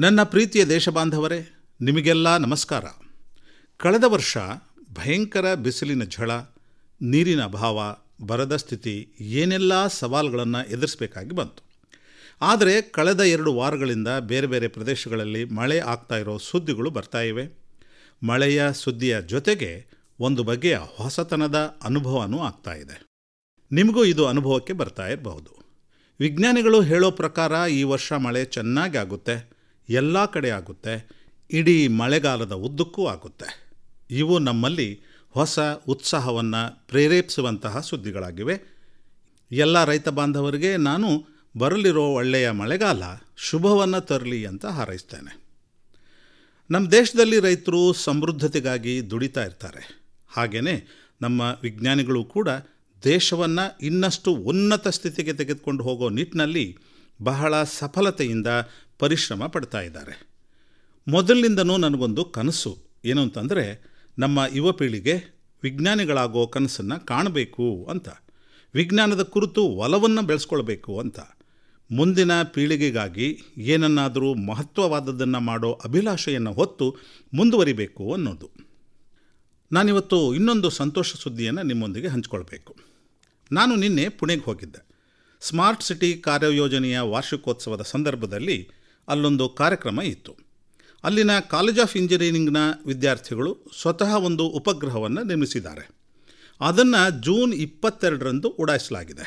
ನನ್ನ ಪ್ರೀತಿಯ ದೇಶಬಾಂಧವರೇ ನಿಮಗೆಲ್ಲ ನಮಸ್ಕಾರ ಕಳೆದ ವರ್ಷ ಭಯಂಕರ ಬಿಸಿಲಿನ ಝಳ ನೀರಿನ ಅಭಾವ ಬರದ ಸ್ಥಿತಿ ಏನೆಲ್ಲ ಸವಾಲುಗಳನ್ನು ಎದುರಿಸಬೇಕಾಗಿ ಬಂತು ಆದರೆ ಕಳೆದ ಎರಡು ವಾರಗಳಿಂದ ಬೇರೆ ಬೇರೆ ಪ್ರದೇಶಗಳಲ್ಲಿ ಮಳೆ ಆಗ್ತಾ ಇರೋ ಸುದ್ದಿಗಳು ಬರ್ತಾ ಇವೆ ಮಳೆಯ ಸುದ್ದಿಯ ಜೊತೆಗೆ ಒಂದು ಬಗೆಯ ಹೊಸತನದ ಅನುಭವವೂ ಆಗ್ತಾ ಇದೆ ನಿಮಗೂ ಇದು ಅನುಭವಕ್ಕೆ ಬರ್ತಾ ಇರಬಹುದು ವಿಜ್ಞಾನಿಗಳು ಹೇಳೋ ಪ್ರಕಾರ ಈ ವರ್ಷ ಮಳೆ ಚೆನ್ನಾಗಿ ಆಗುತ್ತೆ ಎಲ್ಲ ಕಡೆ ಆಗುತ್ತೆ ಇಡೀ ಮಳೆಗಾಲದ ಉದ್ದಕ್ಕೂ ಆಗುತ್ತೆ ಇವು ನಮ್ಮಲ್ಲಿ ಹೊಸ ಉತ್ಸಾಹವನ್ನು ಪ್ರೇರೇಪಿಸುವಂತಹ ಸುದ್ದಿಗಳಾಗಿವೆ ಎಲ್ಲ ರೈತ ಬಾಂಧವರಿಗೆ ನಾನು ಬರಲಿರೋ ಒಳ್ಳೆಯ ಮಳೆಗಾಲ ಶುಭವನ್ನು ತರಲಿ ಅಂತ ಹಾರೈಸ್ತೇನೆ ನಮ್ಮ ದೇಶದಲ್ಲಿ ರೈತರು ಸಮೃದ್ಧತೆಗಾಗಿ ದುಡಿತಾ ಇರ್ತಾರೆ ಹಾಗೆಯೇ ನಮ್ಮ ವಿಜ್ಞಾನಿಗಳು ಕೂಡ ದೇಶವನ್ನು ಇನ್ನಷ್ಟು ಉನ್ನತ ಸ್ಥಿತಿಗೆ ತೆಗೆದುಕೊಂಡು ಹೋಗೋ ನಿಟ್ಟಿನಲ್ಲಿ ಬಹಳ ಸಫಲತೆಯಿಂದ ಪರಿಶ್ರಮ ಪಡ್ತಾ ಇದ್ದಾರೆ ಮೊದಲಿನಿಂದನೂ ನನಗೊಂದು ಕನಸು ಏನು ಅಂತಂದರೆ ನಮ್ಮ ಯುವ ಪೀಳಿಗೆ ವಿಜ್ಞಾನಿಗಳಾಗೋ ಕನಸನ್ನು ಕಾಣಬೇಕು ಅಂತ ವಿಜ್ಞಾನದ ಕುರಿತು ಒಲವನ್ನು ಬೆಳೆಸ್ಕೊಳ್ಬೇಕು ಅಂತ ಮುಂದಿನ ಪೀಳಿಗೆಗಾಗಿ ಏನನ್ನಾದರೂ ಮಹತ್ವವಾದದ್ದನ್ನು ಮಾಡೋ ಅಭಿಲಾಷೆಯನ್ನು ಹೊತ್ತು ಮುಂದುವರಿಬೇಕು ಅನ್ನೋದು ನಾನಿವತ್ತು ಇನ್ನೊಂದು ಸಂತೋಷ ಸುದ್ದಿಯನ್ನು ನಿಮ್ಮೊಂದಿಗೆ ಹಂಚಿಕೊಳ್ಬೇಕು ನಾನು ನಿನ್ನೆ ಪುಣೆಗೆ ಹೋಗಿದ್ದೆ ಸ್ಮಾರ್ಟ್ ಸಿಟಿ ಕಾರ್ಯಯೋಜನೆಯ ವಾರ್ಷಿಕೋತ್ಸವದ ಸಂದರ್ಭದಲ್ಲಿ ಅಲ್ಲೊಂದು ಕಾರ್ಯಕ್ರಮ ಇತ್ತು ಅಲ್ಲಿನ ಕಾಲೇಜ್ ಆಫ್ ಇಂಜಿನಿಯರಿಂಗ್ನ ವಿದ್ಯಾರ್ಥಿಗಳು ಸ್ವತಃ ಒಂದು ಉಪಗ್ರಹವನ್ನು ನಿರ್ಮಿಸಿದ್ದಾರೆ ಅದನ್ನು ಜೂನ್ ಇಪ್ಪತ್ತೆರಡರಂದು ಉಡಾಯಿಸಲಾಗಿದೆ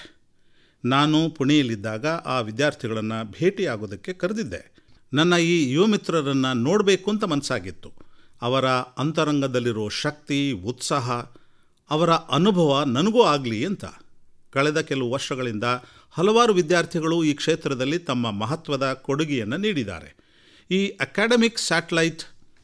ನಾನು ಪುಣೆಯಲ್ಲಿದ್ದಾಗ ಆ ವಿದ್ಯಾರ್ಥಿಗಳನ್ನು ಭೇಟಿಯಾಗೋದಕ್ಕೆ ಕರೆದಿದ್ದೆ ನನ್ನ ಈ ಯುವ ಮಿತ್ರರನ್ನು ನೋಡಬೇಕು ಅಂತ ಮನಸ್ಸಾಗಿತ್ತು ಅವರ ಅಂತರಂಗದಲ್ಲಿರೋ ಶಕ್ತಿ ಉತ್ಸಾಹ ಅವರ ಅನುಭವ ನನಗೂ ಆಗಲಿ ಅಂತ ಕಳೆದ ಕೆಲವು ವರ್ಷಗಳಿಂದ ಹಲವಾರು ವಿದ್ಯಾರ್ಥಿಗಳು ಈ ಕ್ಷೇತ್ರದಲ್ಲಿ ತಮ್ಮ ಮಹತ್ವದ ಕೊಡುಗೆಯನ್ನು ನೀಡಿದ್ದಾರೆ ಈ ಅಕಾಡೆಮಿಕ್ ಸ್ಯಾಟಲೈಟ್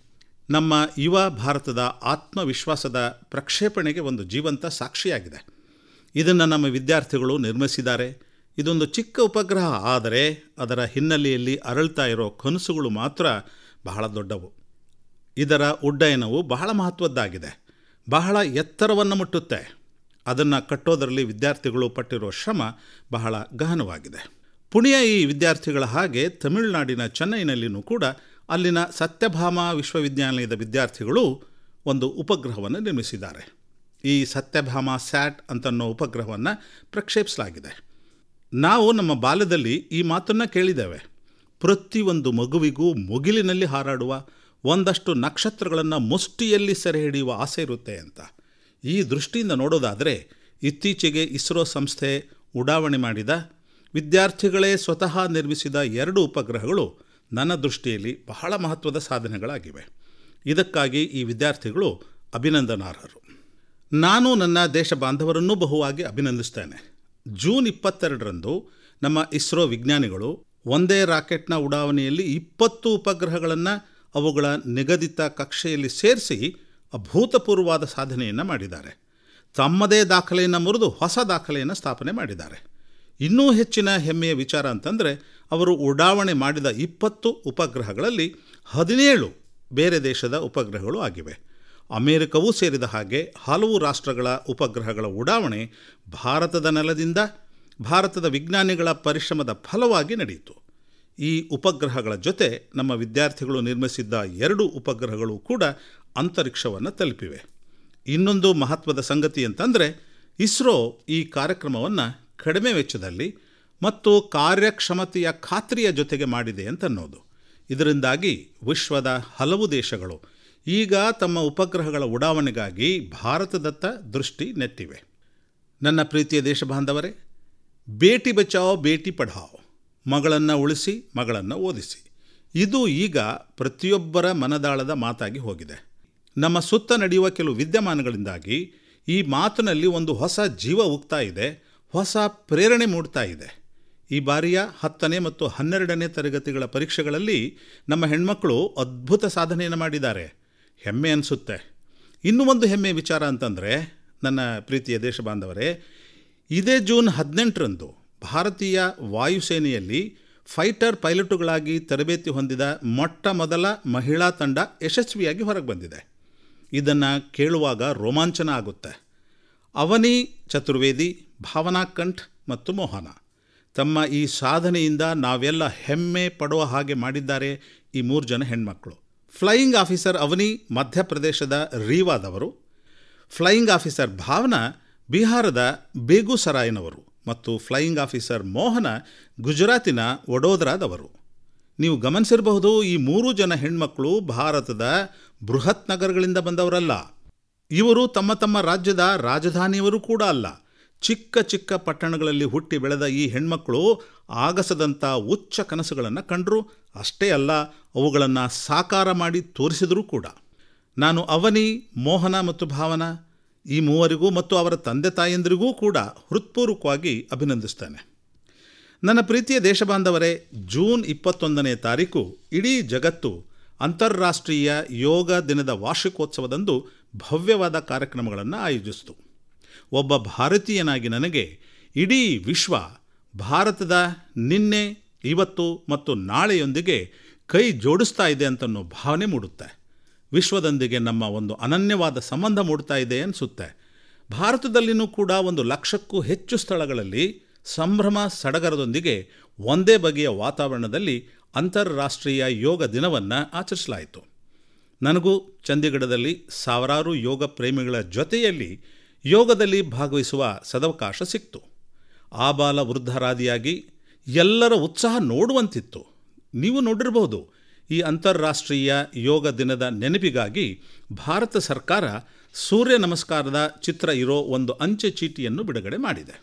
ನಮ್ಮ ಯುವ ಭಾರತದ ಆತ್ಮವಿಶ್ವಾಸದ ಪ್ರಕ್ಷೇಪಣೆಗೆ ಒಂದು ಜೀವಂತ ಸಾಕ್ಷಿಯಾಗಿದೆ ಇದನ್ನು ನಮ್ಮ ವಿದ್ಯಾರ್ಥಿಗಳು ನಿರ್ಮಿಸಿದ್ದಾರೆ ಇದೊಂದು ಚಿಕ್ಕ ಉಪಗ್ರಹ ಆದರೆ ಅದರ ಹಿನ್ನೆಲೆಯಲ್ಲಿ ಅರಳ್ತಾ ಇರೋ ಕನಸುಗಳು ಮಾತ್ರ ಬಹಳ ದೊಡ್ಡವು ಇದರ ಉಡ್ಡಯನವು ಬಹಳ ಮಹತ್ವದ್ದಾಗಿದೆ ಬಹಳ ಎತ್ತರವನ್ನು ಮುಟ್ಟುತ್ತೆ ಅದನ್ನು ಕಟ್ಟೋದರಲ್ಲಿ ವಿದ್ಯಾರ್ಥಿಗಳು ಪಟ್ಟಿರೋ ಶ್ರಮ ಬಹಳ ಗಹನವಾಗಿದೆ ಪುಣೆಯ ಈ ವಿದ್ಯಾರ್ಥಿಗಳ ಹಾಗೆ ತಮಿಳುನಾಡಿನ ಚೆನ್ನೈನಲ್ಲಿಯೂ ಕೂಡ ಅಲ್ಲಿನ ಸತ್ಯಭಾಮ ವಿಶ್ವವಿದ್ಯಾಲಯದ ವಿದ್ಯಾರ್ಥಿಗಳು ಒಂದು ಉಪಗ್ರಹವನ್ನು ನಿರ್ಮಿಸಿದ್ದಾರೆ ಈ ಸತ್ಯಭಾಮ ಸ್ಯಾಟ್ ಅಂತನ್ನೋ ಉಪಗ್ರಹವನ್ನು ಪ್ರಕ್ಷೇಪಿಸಲಾಗಿದೆ ನಾವು ನಮ್ಮ ಬಾಲ್ಯದಲ್ಲಿ ಈ ಮಾತನ್ನು ಕೇಳಿದ್ದೇವೆ ಪ್ರತಿಯೊಂದು ಮಗುವಿಗೂ ಮುಗಿಲಿನಲ್ಲಿ ಹಾರಾಡುವ ಒಂದಷ್ಟು ನಕ್ಷತ್ರಗಳನ್ನು ಮುಷ್ಟಿಯಲ್ಲಿ ಸೆರೆ ಹಿಡಿಯುವ ಆಸೆ ಇರುತ್ತೆ ಅಂತ ಈ ದೃಷ್ಟಿಯಿಂದ ನೋಡೋದಾದರೆ ಇತ್ತೀಚೆಗೆ ಇಸ್ರೋ ಸಂಸ್ಥೆ ಉಡಾವಣೆ ಮಾಡಿದ ವಿದ್ಯಾರ್ಥಿಗಳೇ ಸ್ವತಃ ನಿರ್ಮಿಸಿದ ಎರಡು ಉಪಗ್ರಹಗಳು ನನ್ನ ದೃಷ್ಟಿಯಲ್ಲಿ ಬಹಳ ಮಹತ್ವದ ಸಾಧನೆಗಳಾಗಿವೆ ಇದಕ್ಕಾಗಿ ಈ ವಿದ್ಯಾರ್ಥಿಗಳು ಅಭಿನಂದನಾರ್ಹರು ನಾನು ನನ್ನ ದೇಶ ಬಾಂಧವರನ್ನೂ ಬಹುವಾಗಿ ಅಭಿನಂದಿಸ್ತೇನೆ ಜೂನ್ ಇಪ್ಪತ್ತೆರಡರಂದು ನಮ್ಮ ಇಸ್ರೋ ವಿಜ್ಞಾನಿಗಳು ಒಂದೇ ರಾಕೆಟ್ನ ಉಡಾವಣೆಯಲ್ಲಿ ಇಪ್ಪತ್ತು ಉಪಗ್ರಹಗಳನ್ನು ಅವುಗಳ ನಿಗದಿತ ಕಕ್ಷೆಯಲ್ಲಿ ಸೇರಿಸಿ ಅಭೂತಪೂರ್ವವಾದ ಸಾಧನೆಯನ್ನು ಮಾಡಿದ್ದಾರೆ ತಮ್ಮದೇ ದಾಖಲೆಯನ್ನು ಮುರಿದು ಹೊಸ ದಾಖಲೆಯನ್ನು ಸ್ಥಾಪನೆ ಮಾಡಿದ್ದಾರೆ ಇನ್ನೂ ಹೆಚ್ಚಿನ ಹೆಮ್ಮೆಯ ವಿಚಾರ ಅಂತಂದರೆ ಅವರು ಉಡಾವಣೆ ಮಾಡಿದ ಇಪ್ಪತ್ತು ಉಪಗ್ರಹಗಳಲ್ಲಿ ಹದಿನೇಳು ಬೇರೆ ದೇಶದ ಉಪಗ್ರಹಗಳು ಆಗಿವೆ ಅಮೇರಿಕವೂ ಸೇರಿದ ಹಾಗೆ ಹಲವು ರಾಷ್ಟ್ರಗಳ ಉಪಗ್ರಹಗಳ ಉಡಾವಣೆ ಭಾರತದ ನೆಲದಿಂದ ಭಾರತದ ವಿಜ್ಞಾನಿಗಳ ಪರಿಶ್ರಮದ ಫಲವಾಗಿ ನಡೆಯಿತು ಈ ಉಪಗ್ರಹಗಳ ಜೊತೆ ನಮ್ಮ ವಿದ್ಯಾರ್ಥಿಗಳು ನಿರ್ಮಿಸಿದ್ದ ಎರಡು ಉಪಗ್ರಹಗಳು ಕೂಡ ಅಂತರಿಕ್ಷವನ್ನು ತಲುಪಿವೆ ಇನ್ನೊಂದು ಮಹತ್ವದ ಸಂಗತಿ ಅಂತಂದರೆ ಇಸ್ರೋ ಈ ಕಾರ್ಯಕ್ರಮವನ್ನು ಕಡಿಮೆ ವೆಚ್ಚದಲ್ಲಿ ಮತ್ತು ಕಾರ್ಯಕ್ಷಮತೆಯ ಖಾತ್ರಿಯ ಜೊತೆಗೆ ಮಾಡಿದೆ ಅಂತನ್ನೋದು ಇದರಿಂದಾಗಿ ವಿಶ್ವದ ಹಲವು ದೇಶಗಳು ಈಗ ತಮ್ಮ ಉಪಗ್ರಹಗಳ ಉಡಾವಣೆಗಾಗಿ ಭಾರತದತ್ತ ದೃಷ್ಟಿ ನೆಟ್ಟಿವೆ ನನ್ನ ಪ್ರೀತಿಯ ದೇಶಬಾಂಧವರೇ ಬೇಟಿ ಬಚಾವೋ ಬೇಟಿ ಪಢಾವೋ ಮಗಳನ್ನು ಉಳಿಸಿ ಮಗಳನ್ನು ಓದಿಸಿ ಇದು ಈಗ ಪ್ರತಿಯೊಬ್ಬರ ಮನದಾಳದ ಮಾತಾಗಿ ಹೋಗಿದೆ ನಮ್ಮ ಸುತ್ತ ನಡೆಯುವ ಕೆಲವು ವಿದ್ಯಮಾನಗಳಿಂದಾಗಿ ಈ ಮಾತಿನಲ್ಲಿ ಒಂದು ಹೊಸ ಜೀವ ಉಕ್ತಾ ಇದೆ ಹೊಸ ಪ್ರೇರಣೆ ಮೂಡ್ತಾ ಇದೆ ಈ ಬಾರಿಯ ಹತ್ತನೇ ಮತ್ತು ಹನ್ನೆರಡನೇ ತರಗತಿಗಳ ಪರೀಕ್ಷೆಗಳಲ್ಲಿ ನಮ್ಮ ಹೆಣ್ಮಕ್ಕಳು ಅದ್ಭುತ ಸಾಧನೆಯನ್ನು ಮಾಡಿದ್ದಾರೆ ಹೆಮ್ಮೆ ಅನಿಸುತ್ತೆ ಇನ್ನೂ ಒಂದು ಹೆಮ್ಮೆಯ ವಿಚಾರ ಅಂತಂದರೆ ನನ್ನ ಪ್ರೀತಿಯ ದೇಶ ಬಾಂಧವರೇ ಇದೇ ಜೂನ್ ಹದಿನೆಂಟರಂದು ಭಾರತೀಯ ವಾಯುಸೇನೆಯಲ್ಲಿ ಫೈಟರ್ ಪೈಲಟುಗಳಾಗಿ ತರಬೇತಿ ಹೊಂದಿದ ಮೊಟ್ಟ ಮೊದಲ ಮಹಿಳಾ ತಂಡ ಯಶಸ್ವಿಯಾಗಿ ಹೊರಗೆ ಬಂದಿದೆ ಇದನ್ನು ಕೇಳುವಾಗ ರೋಮಾಂಚನ ಆಗುತ್ತೆ ಅವನಿ ಚತುರ್ವೇದಿ ಭಾವನಾ ಕಂಠ್ ಮತ್ತು ಮೋಹನ ತಮ್ಮ ಈ ಸಾಧನೆಯಿಂದ ನಾವೆಲ್ಲ ಹೆಮ್ಮೆ ಪಡುವ ಹಾಗೆ ಮಾಡಿದ್ದಾರೆ ಈ ಮೂರು ಜನ ಹೆಣ್ಮಕ್ಳು ಫ್ಲೈಯಿಂಗ್ ಆಫೀಸರ್ ಅವನಿ ಮಧ್ಯಪ್ರದೇಶದ ರೀವಾದವರು ಫ್ಲೈಯಿಂಗ್ ಆಫೀಸರ್ ಭಾವನಾ ಬಿಹಾರದ ಬೇಗುಸರಾಯ್ನವರು ಮತ್ತು ಫ್ಲೈಯಿಂಗ್ ಆಫೀಸರ್ ಮೋಹನ ಗುಜರಾತಿನ ವಡೋದರಾದವರು ನೀವು ಗಮನಿಸಿರಬಹುದು ಈ ಮೂರು ಜನ ಹೆಣ್ಮಕ್ಳು ಭಾರತದ ಬೃಹತ್ ನಗರಗಳಿಂದ ಬಂದವರಲ್ಲ ಇವರು ತಮ್ಮ ತಮ್ಮ ರಾಜ್ಯದ ರಾಜಧಾನಿಯವರು ಕೂಡ ಅಲ್ಲ ಚಿಕ್ಕ ಚಿಕ್ಕ ಪಟ್ಟಣಗಳಲ್ಲಿ ಹುಟ್ಟಿ ಬೆಳೆದ ಈ ಹೆಣ್ಮಕ್ಳು ಆಗಸದಂಥ ಉಚ್ಚ ಕನಸುಗಳನ್ನು ಕಂಡರು ಅಷ್ಟೇ ಅಲ್ಲ ಅವುಗಳನ್ನು ಸಾಕಾರ ಮಾಡಿ ತೋರಿಸಿದರೂ ಕೂಡ ನಾನು ಅವನಿ ಮೋಹನ ಮತ್ತು ಭಾವನಾ ಈ ಮೂವರಿಗೂ ಮತ್ತು ಅವರ ತಂದೆ ತಾಯಂದಿರಿಗೂ ಕೂಡ ಹೃತ್ಪೂರ್ವಕವಾಗಿ ಅಭಿನಂದಿಸ್ತೇನೆ ನನ್ನ ಪ್ರೀತಿಯ ದೇಶಬಾಂಧವರೇ ಜೂನ್ ಇಪ್ಪತ್ತೊಂದನೇ ತಾರೀಕು ಇಡೀ ಜಗತ್ತು ಅಂತಾರಾಷ್ಟ್ರೀಯ ಯೋಗ ದಿನದ ವಾರ್ಷಿಕೋತ್ಸವದಂದು ಭವ್ಯವಾದ ಕಾರ್ಯಕ್ರಮಗಳನ್ನು ಆಯೋಜಿಸಿತು ಒಬ್ಬ ಭಾರತೀಯನಾಗಿ ನನಗೆ ಇಡೀ ವಿಶ್ವ ಭಾರತದ ನಿನ್ನೆ ಇವತ್ತು ಮತ್ತು ನಾಳೆಯೊಂದಿಗೆ ಕೈ ಜೋಡಿಸ್ತಾ ಇದೆ ಅಂತನ್ನೋ ಭಾವನೆ ಮೂಡುತ್ತೆ ವಿಶ್ವದೊಂದಿಗೆ ನಮ್ಮ ಒಂದು ಅನನ್ಯವಾದ ಸಂಬಂಧ ಮೂಡ್ತಾ ಇದೆ ಅನಿಸುತ್ತೆ ಭಾರತದಲ್ಲಿನೂ ಕೂಡ ಒಂದು ಲಕ್ಷಕ್ಕೂ ಹೆಚ್ಚು ಸ್ಥಳಗಳಲ್ಲಿ ಸಂಭ್ರಮ ಸಡಗರದೊಂದಿಗೆ ಒಂದೇ ಬಗೆಯ ವಾತಾವರಣದಲ್ಲಿ ಅಂತಾರಾಷ್ಟ್ರೀಯ ಯೋಗ ದಿನವನ್ನು ಆಚರಿಸಲಾಯಿತು ನನಗೂ ಚಂಡೀಗಢದಲ್ಲಿ ಸಾವಿರಾರು ಯೋಗ ಪ್ರೇಮಿಗಳ ಜೊತೆಯಲ್ಲಿ ಯೋಗದಲ್ಲಿ ಭಾಗವಹಿಸುವ ಸದವಕಾಶ ಸಿಕ್ತು ಆಬಾಲ ವೃದ್ಧರಾದಿಯಾಗಿ ಎಲ್ಲರ ಉತ್ಸಾಹ ನೋಡುವಂತಿತ್ತು ನೀವು ನೋಡಿರಬಹುದು ಈ ಅಂತಾರಾಷ್ಟ್ರೀಯ ಯೋಗ ದಿನದ ನೆನಪಿಗಾಗಿ ಭಾರತ ಸರ್ಕಾರ ಸೂರ್ಯ ನಮಸ್ಕಾರದ ಚಿತ್ರ ಇರೋ ಒಂದು ಅಂಚೆ ಚೀಟಿಯನ್ನು ಬಿಡುಗಡೆ ಮಾಡಿದೆ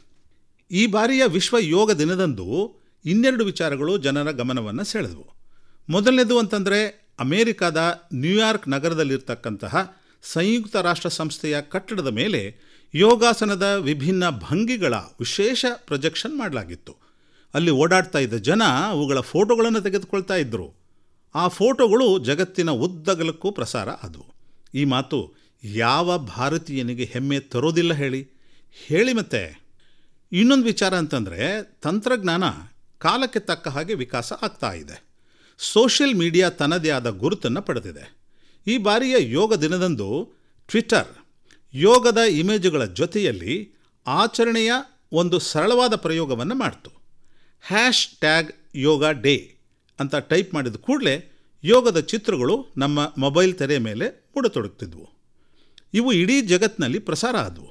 ಈ ಬಾರಿಯ ವಿಶ್ವ ಯೋಗ ದಿನದಂದು ಇನ್ನೆರಡು ವಿಚಾರಗಳು ಜನರ ಗಮನವನ್ನು ಸೆಳೆದವು ಮೊದಲನೇದು ಅಂತಂದರೆ ಅಮೇರಿಕಾದ ನ್ಯೂಯಾರ್ಕ್ ನಗರದಲ್ಲಿರ್ತಕ್ಕಂತಹ ಸಂಯುಕ್ತ ರಾಷ್ಟ್ರ ಸಂಸ್ಥೆಯ ಕಟ್ಟಡದ ಮೇಲೆ ಯೋಗಾಸನದ ವಿಭಿನ್ನ ಭಂಗಿಗಳ ವಿಶೇಷ ಪ್ರೊಜೆಕ್ಷನ್ ಮಾಡಲಾಗಿತ್ತು ಅಲ್ಲಿ ಓಡಾಡ್ತಾ ಇದ್ದ ಜನ ಅವುಗಳ ಫೋಟೋಗಳನ್ನು ತೆಗೆದುಕೊಳ್ತಾ ಇದ್ದರು ಆ ಫೋಟೋಗಳು ಜಗತ್ತಿನ ಉದ್ದಗಲಕ್ಕೂ ಪ್ರಸಾರ ಆದವು ಈ ಮಾತು ಯಾವ ಭಾರತೀಯನಿಗೆ ಹೆಮ್ಮೆ ತರೋದಿಲ್ಲ ಹೇಳಿ ಹೇಳಿ ಮತ್ತೆ ಇನ್ನೊಂದು ವಿಚಾರ ಅಂತಂದರೆ ತಂತ್ರಜ್ಞಾನ ಕಾಲಕ್ಕೆ ತಕ್ಕ ಹಾಗೆ ವಿಕಾಸ ಆಗ್ತಾ ಇದೆ ಸೋಷಿಯಲ್ ಮೀಡಿಯಾ ತನ್ನದೇ ಆದ ಗುರುತನ್ನು ಪಡೆದಿದೆ ಈ ಬಾರಿಯ ಯೋಗ ದಿನದಂದು ಟ್ವಿಟರ್ ಯೋಗದ ಇಮೇಜುಗಳ ಜೊತೆಯಲ್ಲಿ ಆಚರಣೆಯ ಒಂದು ಸರಳವಾದ ಪ್ರಯೋಗವನ್ನು ಮಾಡ್ತು ಹ್ಯಾಶ್ ಟ್ಯಾಗ್ ಯೋಗ ಡೇ ಅಂತ ಟೈಪ್ ಮಾಡಿದ ಕೂಡಲೇ ಯೋಗದ ಚಿತ್ರಗಳು ನಮ್ಮ ಮೊಬೈಲ್ ತೆರೆ ಮೇಲೆ ಮೂಡತೊಡಗ್ತಿದ್ವು ಇವು ಇಡೀ ಜಗತ್ತಿನಲ್ಲಿ ಪ್ರಸಾರ ಆದವು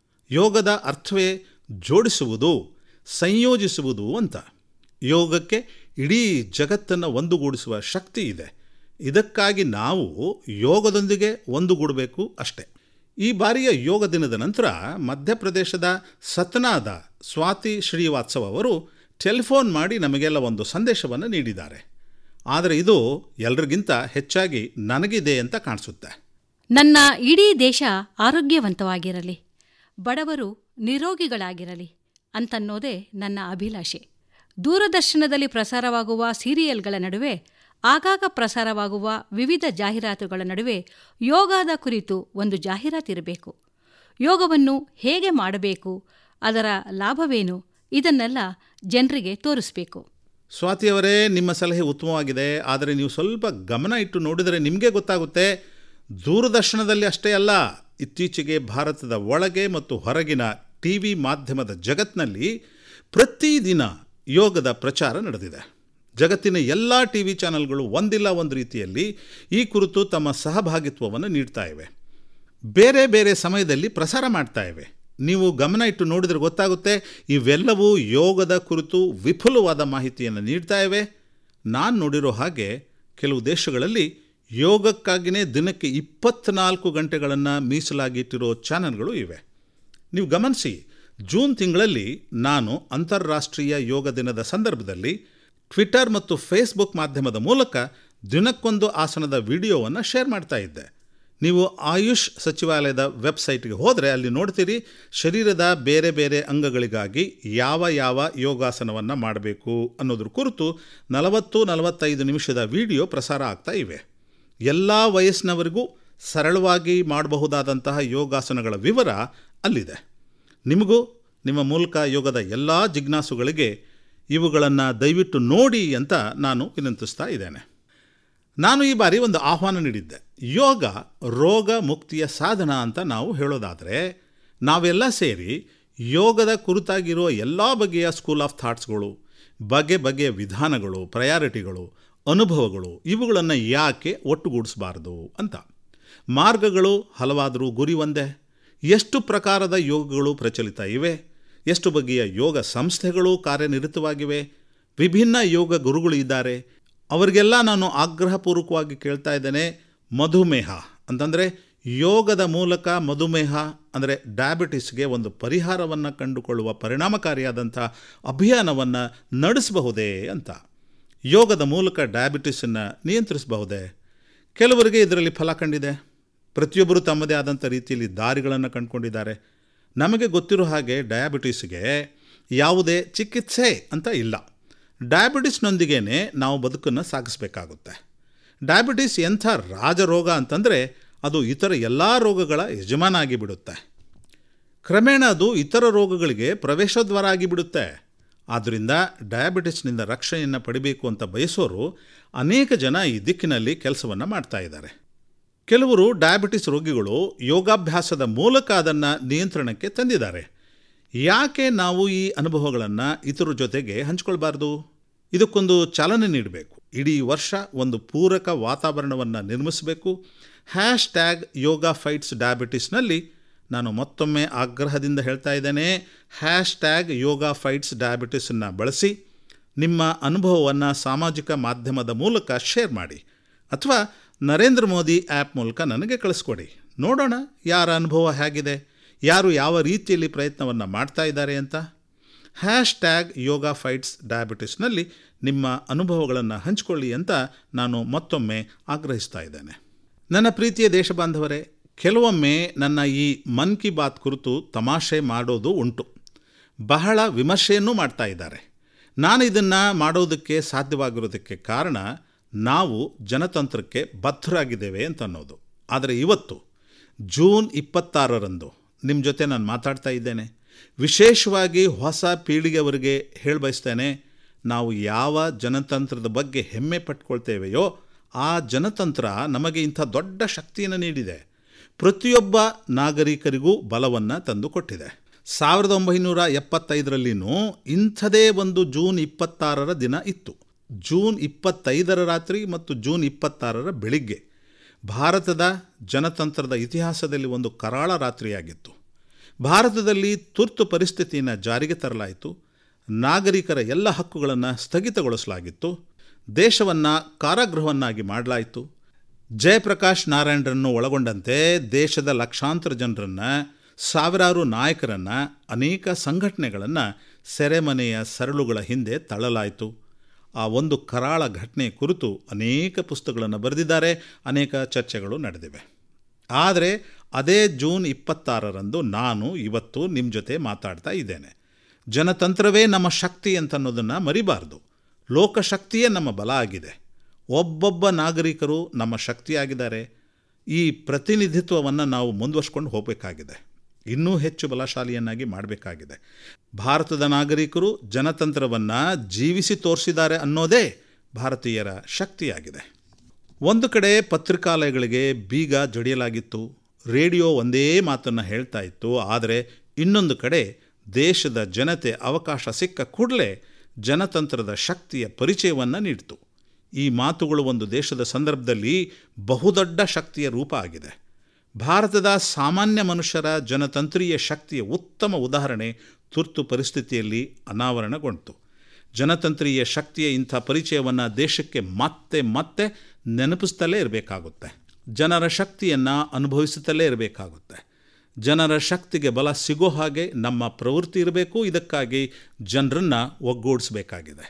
ಯೋಗದ ಅರ್ಥವೇ ಜೋಡಿಸುವುದು ಸಂಯೋಜಿಸುವುದು ಅಂತ ಯೋಗಕ್ಕೆ ಇಡೀ ಜಗತ್ತನ್ನು ಒಂದುಗೂಡಿಸುವ ಶಕ್ತಿ ಇದೆ ಇದಕ್ಕಾಗಿ ನಾವು ಯೋಗದೊಂದಿಗೆ ಒಂದುಗೂಡಬೇಕು ಅಷ್ಟೆ ಈ ಬಾರಿಯ ಯೋಗ ದಿನದ ನಂತರ ಮಧ್ಯಪ್ರದೇಶದ ಸತ್ನಾದ ಸ್ವಾತಿ ಶ್ರೀವಾತ್ಸವ ಅವರು ಟೆಲಿಫೋನ್ ಮಾಡಿ ನಮಗೆಲ್ಲ ಒಂದು ಸಂದೇಶವನ್ನು ನೀಡಿದ್ದಾರೆ ಆದರೆ ಇದು ಎಲ್ರಿಗಿಂತ ಹೆಚ್ಚಾಗಿ ನನಗಿದೆ ಅಂತ ಕಾಣಿಸುತ್ತೆ ನನ್ನ ಇಡೀ ದೇಶ ಆರೋಗ್ಯವಂತವಾಗಿರಲಿ ಬಡವರು ನಿರೋಗಿಗಳಾಗಿರಲಿ ಅಂತನ್ನೋದೇ ನನ್ನ ಅಭಿಲಾಷೆ ದೂರದರ್ಶನದಲ್ಲಿ ಪ್ರಸಾರವಾಗುವ ಸೀರಿಯಲ್ಗಳ ನಡುವೆ ಆಗಾಗ ಪ್ರಸಾರವಾಗುವ ವಿವಿಧ ಜಾಹೀರಾತುಗಳ ನಡುವೆ ಯೋಗದ ಕುರಿತು ಒಂದು ಜಾಹೀರಾತಿರಬೇಕು ಯೋಗವನ್ನು ಹೇಗೆ ಮಾಡಬೇಕು ಅದರ ಲಾಭವೇನು ಇದನ್ನೆಲ್ಲ ಜನರಿಗೆ ತೋರಿಸಬೇಕು ಸ್ವಾತಿಯವರೇ ನಿಮ್ಮ ಸಲಹೆ ಉತ್ತಮವಾಗಿದೆ ಆದರೆ ನೀವು ಸ್ವಲ್ಪ ಗಮನ ಇಟ್ಟು ನೋಡಿದರೆ ನಿಮಗೆ ಗೊತ್ತಾಗುತ್ತೆ ದೂರದರ್ಶನದಲ್ಲಿ ಅಷ್ಟೇ ಅಲ್ಲ ಇತ್ತೀಚೆಗೆ ಭಾರತದ ಒಳಗೆ ಮತ್ತು ಹೊರಗಿನ ಟಿ ವಿ ಮಾಧ್ಯಮದ ಜಗತ್ತಿನಲ್ಲಿ ಪ್ರತಿದಿನ ಯೋಗದ ಪ್ರಚಾರ ನಡೆದಿದೆ ಜಗತ್ತಿನ ಎಲ್ಲ ಟಿ ವಿ ಚಾನೆಲ್ಗಳು ಒಂದಿಲ್ಲ ಒಂದು ರೀತಿಯಲ್ಲಿ ಈ ಕುರಿತು ತಮ್ಮ ಸಹಭಾಗಿತ್ವವನ್ನು ನೀಡ್ತಾ ಇವೆ ಬೇರೆ ಬೇರೆ ಸಮಯದಲ್ಲಿ ಪ್ರಸಾರ ಮಾಡ್ತಾ ಇವೆ ನೀವು ಗಮನ ಇಟ್ಟು ನೋಡಿದರೆ ಗೊತ್ತಾಗುತ್ತೆ ಇವೆಲ್ಲವೂ ಯೋಗದ ಕುರಿತು ವಿಪುಲವಾದ ಮಾಹಿತಿಯನ್ನು ನೀಡ್ತಾ ಇವೆ ನಾನು ನೋಡಿರೋ ಹಾಗೆ ಕೆಲವು ದೇಶಗಳಲ್ಲಿ ಯೋಗಕ್ಕಾಗಿಯೇ ದಿನಕ್ಕೆ ಇಪ್ಪತ್ತ್ನಾಲ್ಕು ಗಂಟೆಗಳನ್ನು ಮೀಸಲಾಗಿಟ್ಟಿರೋ ಚಾನೆಲ್ಗಳು ಇವೆ ನೀವು ಗಮನಿಸಿ ಜೂನ್ ತಿಂಗಳಲ್ಲಿ ನಾನು ಅಂತಾರಾಷ್ಟ್ರೀಯ ಯೋಗ ದಿನದ ಸಂದರ್ಭದಲ್ಲಿ ಟ್ವಿಟರ್ ಮತ್ತು ಫೇಸ್ಬುಕ್ ಮಾಧ್ಯಮದ ಮೂಲಕ ದಿನಕ್ಕೊಂದು ಆಸನದ ವಿಡಿಯೋವನ್ನು ಶೇರ್ ಮಾಡ್ತಾ ಇದ್ದೆ ನೀವು ಆಯುಷ್ ಸಚಿವಾಲಯದ ವೆಬ್ಸೈಟ್ಗೆ ಹೋದರೆ ಅಲ್ಲಿ ನೋಡ್ತೀರಿ ಶರೀರದ ಬೇರೆ ಬೇರೆ ಅಂಗಗಳಿಗಾಗಿ ಯಾವ ಯಾವ ಯೋಗಾಸನವನ್ನು ಮಾಡಬೇಕು ಅನ್ನೋದ್ರ ಕುರಿತು ನಲವತ್ತು ನಲವತ್ತೈದು ನಿಮಿಷದ ವಿಡಿಯೋ ಪ್ರಸಾರ ಆಗ್ತಾ ಇವೆ ಎಲ್ಲ ವಯಸ್ಸಿನವರಿಗೂ ಸರಳವಾಗಿ ಮಾಡಬಹುದಾದಂತಹ ಯೋಗಾಸನಗಳ ವಿವರ ಅಲ್ಲಿದೆ ನಿಮಗೂ ನಿಮ್ಮ ಮೂಲಕ ಯೋಗದ ಎಲ್ಲ ಜಿಜ್ಞಾಸುಗಳಿಗೆ ಇವುಗಳನ್ನು ದಯವಿಟ್ಟು ನೋಡಿ ಅಂತ ನಾನು ವಿನಂತಿಸ್ತಾ ಇದ್ದೇನೆ ನಾನು ಈ ಬಾರಿ ಒಂದು ಆಹ್ವಾನ ನೀಡಿದ್ದೆ ಯೋಗ ರೋಗ ಮುಕ್ತಿಯ ಸಾಧನ ಅಂತ ನಾವು ಹೇಳೋದಾದರೆ ನಾವೆಲ್ಲ ಸೇರಿ ಯೋಗದ ಕುರಿತಾಗಿರೋ ಎಲ್ಲ ಬಗೆಯ ಸ್ಕೂಲ್ ಆಫ್ ಥಾಟ್ಸ್ಗಳು ಬಗೆ ಬಗೆಯ ವಿಧಾನಗಳು ಪ್ರಯಾರಿಟಿಗಳು ಅನುಭವಗಳು ಇವುಗಳನ್ನು ಯಾಕೆ ಒಟ್ಟುಗೂಡಿಸಬಾರ್ದು ಅಂತ ಮಾರ್ಗಗಳು ಹಲವಾದರೂ ಗುರಿ ಒಂದೇ ಎಷ್ಟು ಪ್ರಕಾರದ ಯೋಗಗಳು ಪ್ರಚಲಿತ ಇವೆ ಎಷ್ಟು ಬಗೆಯ ಯೋಗ ಸಂಸ್ಥೆಗಳು ಕಾರ್ಯನಿರತವಾಗಿವೆ ವಿಭಿನ್ನ ಯೋಗ ಗುರುಗಳು ಇದ್ದಾರೆ ಅವರಿಗೆಲ್ಲ ನಾನು ಆಗ್ರಹಪೂರ್ವಕವಾಗಿ ಕೇಳ್ತಾ ಇದ್ದೇನೆ ಮಧುಮೇಹ ಅಂತಂದರೆ ಯೋಗದ ಮೂಲಕ ಮಧುಮೇಹ ಅಂದರೆ ಡಯಾಬಿಟಿಸ್ಗೆ ಒಂದು ಪರಿಹಾರವನ್ನು ಕಂಡುಕೊಳ್ಳುವ ಪರಿಣಾಮಕಾರಿಯಾದಂಥ ಅಭಿಯಾನವನ್ನು ನಡೆಸಬಹುದೇ ಅಂತ ಯೋಗದ ಮೂಲಕ ಡಯಾಬಿಟಿಸನ್ನು ನಿಯಂತ್ರಿಸಬಹುದೇ ಕೆಲವರಿಗೆ ಇದರಲ್ಲಿ ಫಲ ಕಂಡಿದೆ ಪ್ರತಿಯೊಬ್ಬರು ತಮ್ಮದೇ ಆದಂಥ ರೀತಿಯಲ್ಲಿ ದಾರಿಗಳನ್ನು ಕಂಡುಕೊಂಡಿದ್ದಾರೆ ನಮಗೆ ಗೊತ್ತಿರೋ ಹಾಗೆ ಡಯಾಬಿಟಿಸ್ಗೆ ಯಾವುದೇ ಚಿಕಿತ್ಸೆ ಅಂತ ಇಲ್ಲ ಡಯಾಬಿಟಿಸ್ನೊಂದಿಗೇ ನಾವು ಬದುಕನ್ನು ಸಾಗಿಸಬೇಕಾಗುತ್ತೆ ಡಯಾಬಿಟಿಸ್ ಎಂಥ ರಾಜರೋಗ ಅಂತಂದರೆ ಅದು ಇತರ ಎಲ್ಲ ರೋಗಗಳ ಯಜಮಾನ ಆಗಿಬಿಡುತ್ತೆ ಕ್ರಮೇಣ ಅದು ಇತರ ರೋಗಗಳಿಗೆ ಪ್ರವೇಶದ್ವಾರ ಆಗಿಬಿಡುತ್ತೆ ಆದ್ದರಿಂದ ಡಯಾಬಿಟಿಸ್ನಿಂದ ರಕ್ಷಣೆಯನ್ನು ಪಡಿಬೇಕು ಅಂತ ಬಯಸೋರು ಅನೇಕ ಜನ ಈ ದಿಕ್ಕಿನಲ್ಲಿ ಕೆಲಸವನ್ನು ಮಾಡ್ತಾ ಇದ್ದಾರೆ ಕೆಲವರು ಡಯಾಬಿಟಿಸ್ ರೋಗಿಗಳು ಯೋಗಾಭ್ಯಾಸದ ಮೂಲಕ ಅದನ್ನು ನಿಯಂತ್ರಣಕ್ಕೆ ತಂದಿದ್ದಾರೆ ಯಾಕೆ ನಾವು ಈ ಅನುಭವಗಳನ್ನು ಇತರ ಜೊತೆಗೆ ಹಂಚ್ಕೊಳ್ಬಾರ್ದು ಇದಕ್ಕೊಂದು ಚಾಲನೆ ನೀಡಬೇಕು ಇಡೀ ವರ್ಷ ಒಂದು ಪೂರಕ ವಾತಾವರಣವನ್ನು ನಿರ್ಮಿಸಬೇಕು ಹ್ಯಾಶ್ ಟ್ಯಾಗ್ ಯೋಗ ಫೈಟ್ಸ್ ಡಯಾಬಿಟಿಸ್ನಲ್ಲಿ ನಾನು ಮತ್ತೊಮ್ಮೆ ಆಗ್ರಹದಿಂದ ಹೇಳ್ತಾ ಇದ್ದೇನೆ ಹ್ಯಾಶ್ ಟ್ಯಾಗ್ ಯೋಗ ಫೈಟ್ಸ್ ಡಯಾಬಿಟಿಸನ್ನು ಬಳಸಿ ನಿಮ್ಮ ಅನುಭವವನ್ನು ಸಾಮಾಜಿಕ ಮಾಧ್ಯಮದ ಮೂಲಕ ಶೇರ್ ಮಾಡಿ ಅಥವಾ ನರೇಂದ್ರ ಮೋದಿ ಆ್ಯಪ್ ಮೂಲಕ ನನಗೆ ಕಳಿಸ್ಕೊಡಿ ನೋಡೋಣ ಯಾರ ಅನುಭವ ಹೇಗಿದೆ ಯಾರು ಯಾವ ರೀತಿಯಲ್ಲಿ ಪ್ರಯತ್ನವನ್ನು ಮಾಡ್ತಾ ಇದ್ದಾರೆ ಅಂತ ಹ್ಯಾಶ್ ಟ್ಯಾಗ್ ಯೋಗ ಫೈಟ್ಸ್ ಡಯಾಬಿಟಿಸ್ನಲ್ಲಿ ನಿಮ್ಮ ಅನುಭವಗಳನ್ನು ಹಂಚಿಕೊಳ್ಳಿ ಅಂತ ನಾನು ಮತ್ತೊಮ್ಮೆ ಆಗ್ರಹಿಸ್ತಾ ಇದ್ದೇನೆ ನನ್ನ ಪ್ರೀತಿಯ ದೇಶಬಾಂಧವರೇ ಕೆಲವೊಮ್ಮೆ ನನ್ನ ಈ ಮನ್ ಕಿ ಬಾತ್ ಕುರಿತು ತಮಾಷೆ ಮಾಡೋದು ಉಂಟು ಬಹಳ ವಿಮರ್ಶೆಯನ್ನೂ ಮಾಡ್ತಾ ಇದ್ದಾರೆ ನಾನು ಇದನ್ನು ಮಾಡೋದಕ್ಕೆ ಸಾಧ್ಯವಾಗಿರೋದಕ್ಕೆ ಕಾರಣ ನಾವು ಜನತಂತ್ರಕ್ಕೆ ಬದ್ಧರಾಗಿದ್ದೇವೆ ಅಂತ ಅನ್ನೋದು ಆದರೆ ಇವತ್ತು ಜೂನ್ ಇಪ್ಪತ್ತಾರರಂದು ನಿಮ್ಮ ಜೊತೆ ನಾನು ಮಾತಾಡ್ತಾ ಇದ್ದೇನೆ ವಿಶೇಷವಾಗಿ ಹೊಸ ಪೀಳಿಗೆಯವರಿಗೆ ಹೇಳಬಯಸ್ತೇನೆ ನಾವು ಯಾವ ಜನತಂತ್ರದ ಬಗ್ಗೆ ಹೆಮ್ಮೆ ಪಟ್ಕೊಳ್ತೇವೆಯೋ ಆ ಜನತಂತ್ರ ನಮಗೆ ಇಂಥ ದೊಡ್ಡ ಶಕ್ತಿಯನ್ನು ನೀಡಿದೆ ಪ್ರತಿಯೊಬ್ಬ ನಾಗರಿಕರಿಗೂ ಬಲವನ್ನು ತಂದುಕೊಟ್ಟಿದೆ ಸಾವಿರದ ಒಂಬೈನೂರ ಎಪ್ಪತ್ತೈದರಲ್ಲಿನೂ ಇಂಥದೇ ಒಂದು ಜೂನ್ ಇಪ್ಪತ್ತಾರರ ದಿನ ಇತ್ತು ಜೂನ್ ಇಪ್ಪತ್ತೈದರ ರಾತ್ರಿ ಮತ್ತು ಜೂನ್ ಇಪ್ಪತ್ತಾರರ ಬೆಳಿಗ್ಗೆ ಭಾರತದ ಜನತಂತ್ರದ ಇತಿಹಾಸದಲ್ಲಿ ಒಂದು ಕರಾಳ ರಾತ್ರಿಯಾಗಿತ್ತು ಭಾರತದಲ್ಲಿ ತುರ್ತು ಪರಿಸ್ಥಿತಿಯನ್ನು ಜಾರಿಗೆ ತರಲಾಯಿತು ನಾಗರಿಕರ ಎಲ್ಲ ಹಕ್ಕುಗಳನ್ನು ಸ್ಥಗಿತಗೊಳಿಸಲಾಗಿತ್ತು ದೇಶವನ್ನು ಕಾರಾಗೃಹವನ್ನಾಗಿ ಮಾಡಲಾಯಿತು ಜಯಪ್ರಕಾಶ್ ನಾರಾಯಣರನ್ನು ಒಳಗೊಂಡಂತೆ ದೇಶದ ಲಕ್ಷಾಂತರ ಜನರನ್ನು ಸಾವಿರಾರು ನಾಯಕರನ್ನು ಅನೇಕ ಸಂಘಟನೆಗಳನ್ನು ಸೆರೆಮನೆಯ ಸರಳುಗಳ ಹಿಂದೆ ತಳ್ಳಲಾಯಿತು ಆ ಒಂದು ಕರಾಳ ಘಟನೆ ಕುರಿತು ಅನೇಕ ಪುಸ್ತಕಗಳನ್ನು ಬರೆದಿದ್ದಾರೆ ಅನೇಕ ಚರ್ಚೆಗಳು ನಡೆದಿವೆ ಆದರೆ ಅದೇ ಜೂನ್ ಇಪ್ಪತ್ತಾರರಂದು ನಾನು ಇವತ್ತು ನಿಮ್ಮ ಜೊತೆ ಮಾತಾಡ್ತಾ ಇದ್ದೇನೆ ಜನತಂತ್ರವೇ ನಮ್ಮ ಶಕ್ತಿ ಅಂತನ್ನೋದನ್ನು ಮರಿಬಾರ್ದು ಲೋಕಶಕ್ತಿಯೇ ನಮ್ಮ ಬಲ ಆಗಿದೆ ಒಬ್ಬೊಬ್ಬ ನಾಗರಿಕರು ನಮ್ಮ ಶಕ್ತಿಯಾಗಿದ್ದಾರೆ ಈ ಪ್ರತಿನಿಧಿತ್ವವನ್ನು ನಾವು ಮುಂದುವರ್ಸ್ಕೊಂಡು ಹೋಗಬೇಕಾಗಿದೆ ಇನ್ನೂ ಹೆಚ್ಚು ಬಲಶಾಲಿಯನ್ನಾಗಿ ಮಾಡಬೇಕಾಗಿದೆ ಭಾರತದ ನಾಗರಿಕರು ಜನತಂತ್ರವನ್ನು ಜೀವಿಸಿ ತೋರಿಸಿದ್ದಾರೆ ಅನ್ನೋದೇ ಭಾರತೀಯರ ಶಕ್ತಿಯಾಗಿದೆ ಒಂದು ಕಡೆ ಪತ್ರಿಕಾಲಯಗಳಿಗೆ ಬೀಗ ಜಡಿಯಲಾಗಿತ್ತು ರೇಡಿಯೋ ಒಂದೇ ಮಾತನ್ನು ಹೇಳ್ತಾ ಇತ್ತು ಆದರೆ ಇನ್ನೊಂದು ಕಡೆ ದೇಶದ ಜನತೆ ಅವಕಾಶ ಸಿಕ್ಕ ಕೂಡಲೇ ಜನತಂತ್ರದ ಶಕ್ತಿಯ ಪರಿಚಯವನ್ನು ನೀಡಿತು ಈ ಮಾತುಗಳು ಒಂದು ದೇಶದ ಸಂದರ್ಭದಲ್ಲಿ ಬಹುದೊಡ್ಡ ಶಕ್ತಿಯ ರೂಪ ಆಗಿದೆ ಭಾರತದ ಸಾಮಾನ್ಯ ಮನುಷ್ಯರ ಜನತಂತ್ರೀಯ ಶಕ್ತಿಯ ಉತ್ತಮ ಉದಾಹರಣೆ ತುರ್ತು ಪರಿಸ್ಥಿತಿಯಲ್ಲಿ ಅನಾವರಣಗೊಂಡಿತು ಜನತಂತ್ರೀಯ ಶಕ್ತಿಯ ಇಂಥ ಪರಿಚಯವನ್ನು ದೇಶಕ್ಕೆ ಮತ್ತೆ ಮತ್ತೆ ನೆನಪಿಸ್ತಲೇ ಇರಬೇಕಾಗುತ್ತೆ ಜನರ ಶಕ್ತಿಯನ್ನು ಅನುಭವಿಸುತ್ತಲೇ ಇರಬೇಕಾಗುತ್ತೆ ಜನರ ಶಕ್ತಿಗೆ ಬಲ ಸಿಗೋ ಹಾಗೆ ನಮ್ಮ ಪ್ರವೃತ್ತಿ ಇರಬೇಕು ಇದಕ್ಕಾಗಿ ಜನರನ್ನು ಒಗ್ಗೂಡಿಸಬೇಕಾಗಿದೆ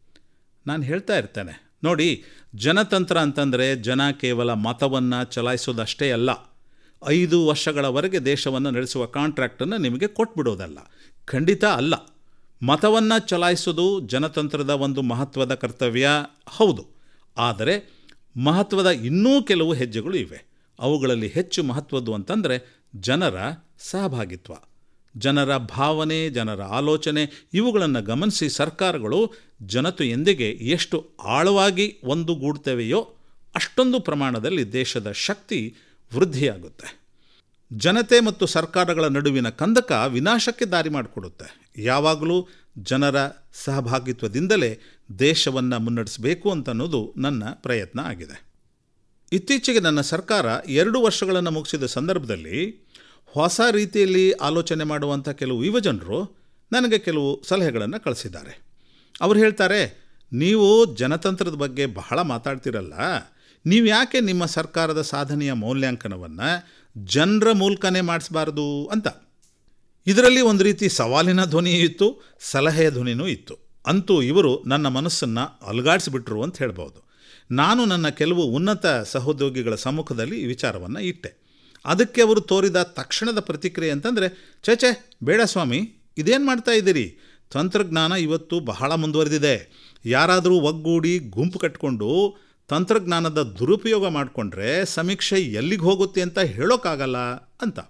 ನಾನು ಹೇಳ್ತಾ ಇರ್ತೇನೆ ನೋಡಿ ಜನತಂತ್ರ ಅಂತಂದರೆ ಜನ ಕೇವಲ ಮತವನ್ನು ಚಲಾಯಿಸೋದಷ್ಟೇ ಅಲ್ಲ ಐದು ವರ್ಷಗಳವರೆಗೆ ದೇಶವನ್ನು ನಡೆಸುವ ಕಾಂಟ್ರಾಕ್ಟನ್ನು ನಿಮಗೆ ಕೊಟ್ಬಿಡೋದಲ್ಲ ಖಂಡಿತ ಅಲ್ಲ ಮತವನ್ನು ಚಲಾಯಿಸೋದು ಜನತಂತ್ರದ ಒಂದು ಮಹತ್ವದ ಕರ್ತವ್ಯ ಹೌದು ಆದರೆ ಮಹತ್ವದ ಇನ್ನೂ ಕೆಲವು ಹೆಜ್ಜೆಗಳು ಇವೆ ಅವುಗಳಲ್ಲಿ ಹೆಚ್ಚು ಮಹತ್ವದ್ದು ಅಂತಂದರೆ ಜನರ ಸಹಭಾಗಿತ್ವ ಜನರ ಭಾವನೆ ಜನರ ಆಲೋಚನೆ ಇವುಗಳನ್ನು ಗಮನಿಸಿ ಸರ್ಕಾರಗಳು ಜನತೆಯೊಂದಿಗೆ ಎಷ್ಟು ಆಳವಾಗಿ ಒಂದುಗೂಡ್ತವೆಯೋ ಅಷ್ಟೊಂದು ಪ್ರಮಾಣದಲ್ಲಿ ದೇಶದ ಶಕ್ತಿ ವೃದ್ಧಿಯಾಗುತ್ತೆ ಜನತೆ ಮತ್ತು ಸರ್ಕಾರಗಳ ನಡುವಿನ ಕಂದಕ ವಿನಾಶಕ್ಕೆ ದಾರಿ ಮಾಡಿಕೊಡುತ್ತೆ ಯಾವಾಗಲೂ ಜನರ ಸಹಭಾಗಿತ್ವದಿಂದಲೇ ದೇಶವನ್ನು ಮುನ್ನಡೆಸಬೇಕು ಅಂತನ್ನೋದು ನನ್ನ ಪ್ರಯತ್ನ ಆಗಿದೆ ಇತ್ತೀಚೆಗೆ ನನ್ನ ಸರ್ಕಾರ ಎರಡು ವರ್ಷಗಳನ್ನು ಮುಗಿಸಿದ ಸಂದರ್ಭದಲ್ಲಿ ಹೊಸ ರೀತಿಯಲ್ಲಿ ಆಲೋಚನೆ ಮಾಡುವಂಥ ಕೆಲವು ಯುವಜನರು ನನಗೆ ಕೆಲವು ಸಲಹೆಗಳನ್ನು ಕಳಿಸಿದ್ದಾರೆ ಅವರು ಹೇಳ್ತಾರೆ ನೀವು ಜನತಂತ್ರದ ಬಗ್ಗೆ ಬಹಳ ಮಾತಾಡ್ತಿರಲ್ಲ ನೀವು ಯಾಕೆ ನಿಮ್ಮ ಸರ್ಕಾರದ ಸಾಧನೆಯ ಮೌಲ್ಯಾಂಕನವನ್ನು ಜನರ ಮೂಲಕನೇ ಮಾಡಿಸಬಾರ್ದು ಅಂತ ಇದರಲ್ಲಿ ಒಂದು ರೀತಿ ಸವಾಲಿನ ಧ್ವನಿಯೂ ಇತ್ತು ಸಲಹೆಯ ಧ್ವನಿಯೂ ಇತ್ತು ಅಂತೂ ಇವರು ನನ್ನ ಮನಸ್ಸನ್ನು ಅಲುಗಾಡಿಸಿಬಿಟ್ರು ಅಂತ ಹೇಳ್ಬೋದು ನಾನು ನನ್ನ ಕೆಲವು ಉನ್ನತ ಸಹೋದ್ಯೋಗಿಗಳ ಸಮ್ಮುಖದಲ್ಲಿ ಈ ವಿಚಾರವನ್ನು ಇಟ್ಟೆ ಅದಕ್ಕೆ ಅವರು ತೋರಿದ ತಕ್ಷಣದ ಪ್ರತಿಕ್ರಿಯೆ ಅಂತಂದರೆ ಚೇಚೆ ಬೇಡ ಸ್ವಾಮಿ ಇದೇನು ಮಾಡ್ತಾ ಇದ್ದೀರಿ ತಂತ್ರಜ್ಞಾನ ಇವತ್ತು ಬಹಳ ಮುಂದುವರೆದಿದೆ ಯಾರಾದರೂ ಒಗ್ಗೂಡಿ ಗುಂಪು ಕಟ್ಕೊಂಡು ತಂತ್ರಜ್ಞಾನದ ದುರುಪಯೋಗ ಮಾಡಿಕೊಂಡ್ರೆ ಸಮೀಕ್ಷೆ ಎಲ್ಲಿಗೆ ಹೋಗುತ್ತೆ ಅಂತ ಹೇಳೋಕ್ಕಾಗಲ್ಲ ಅಂತ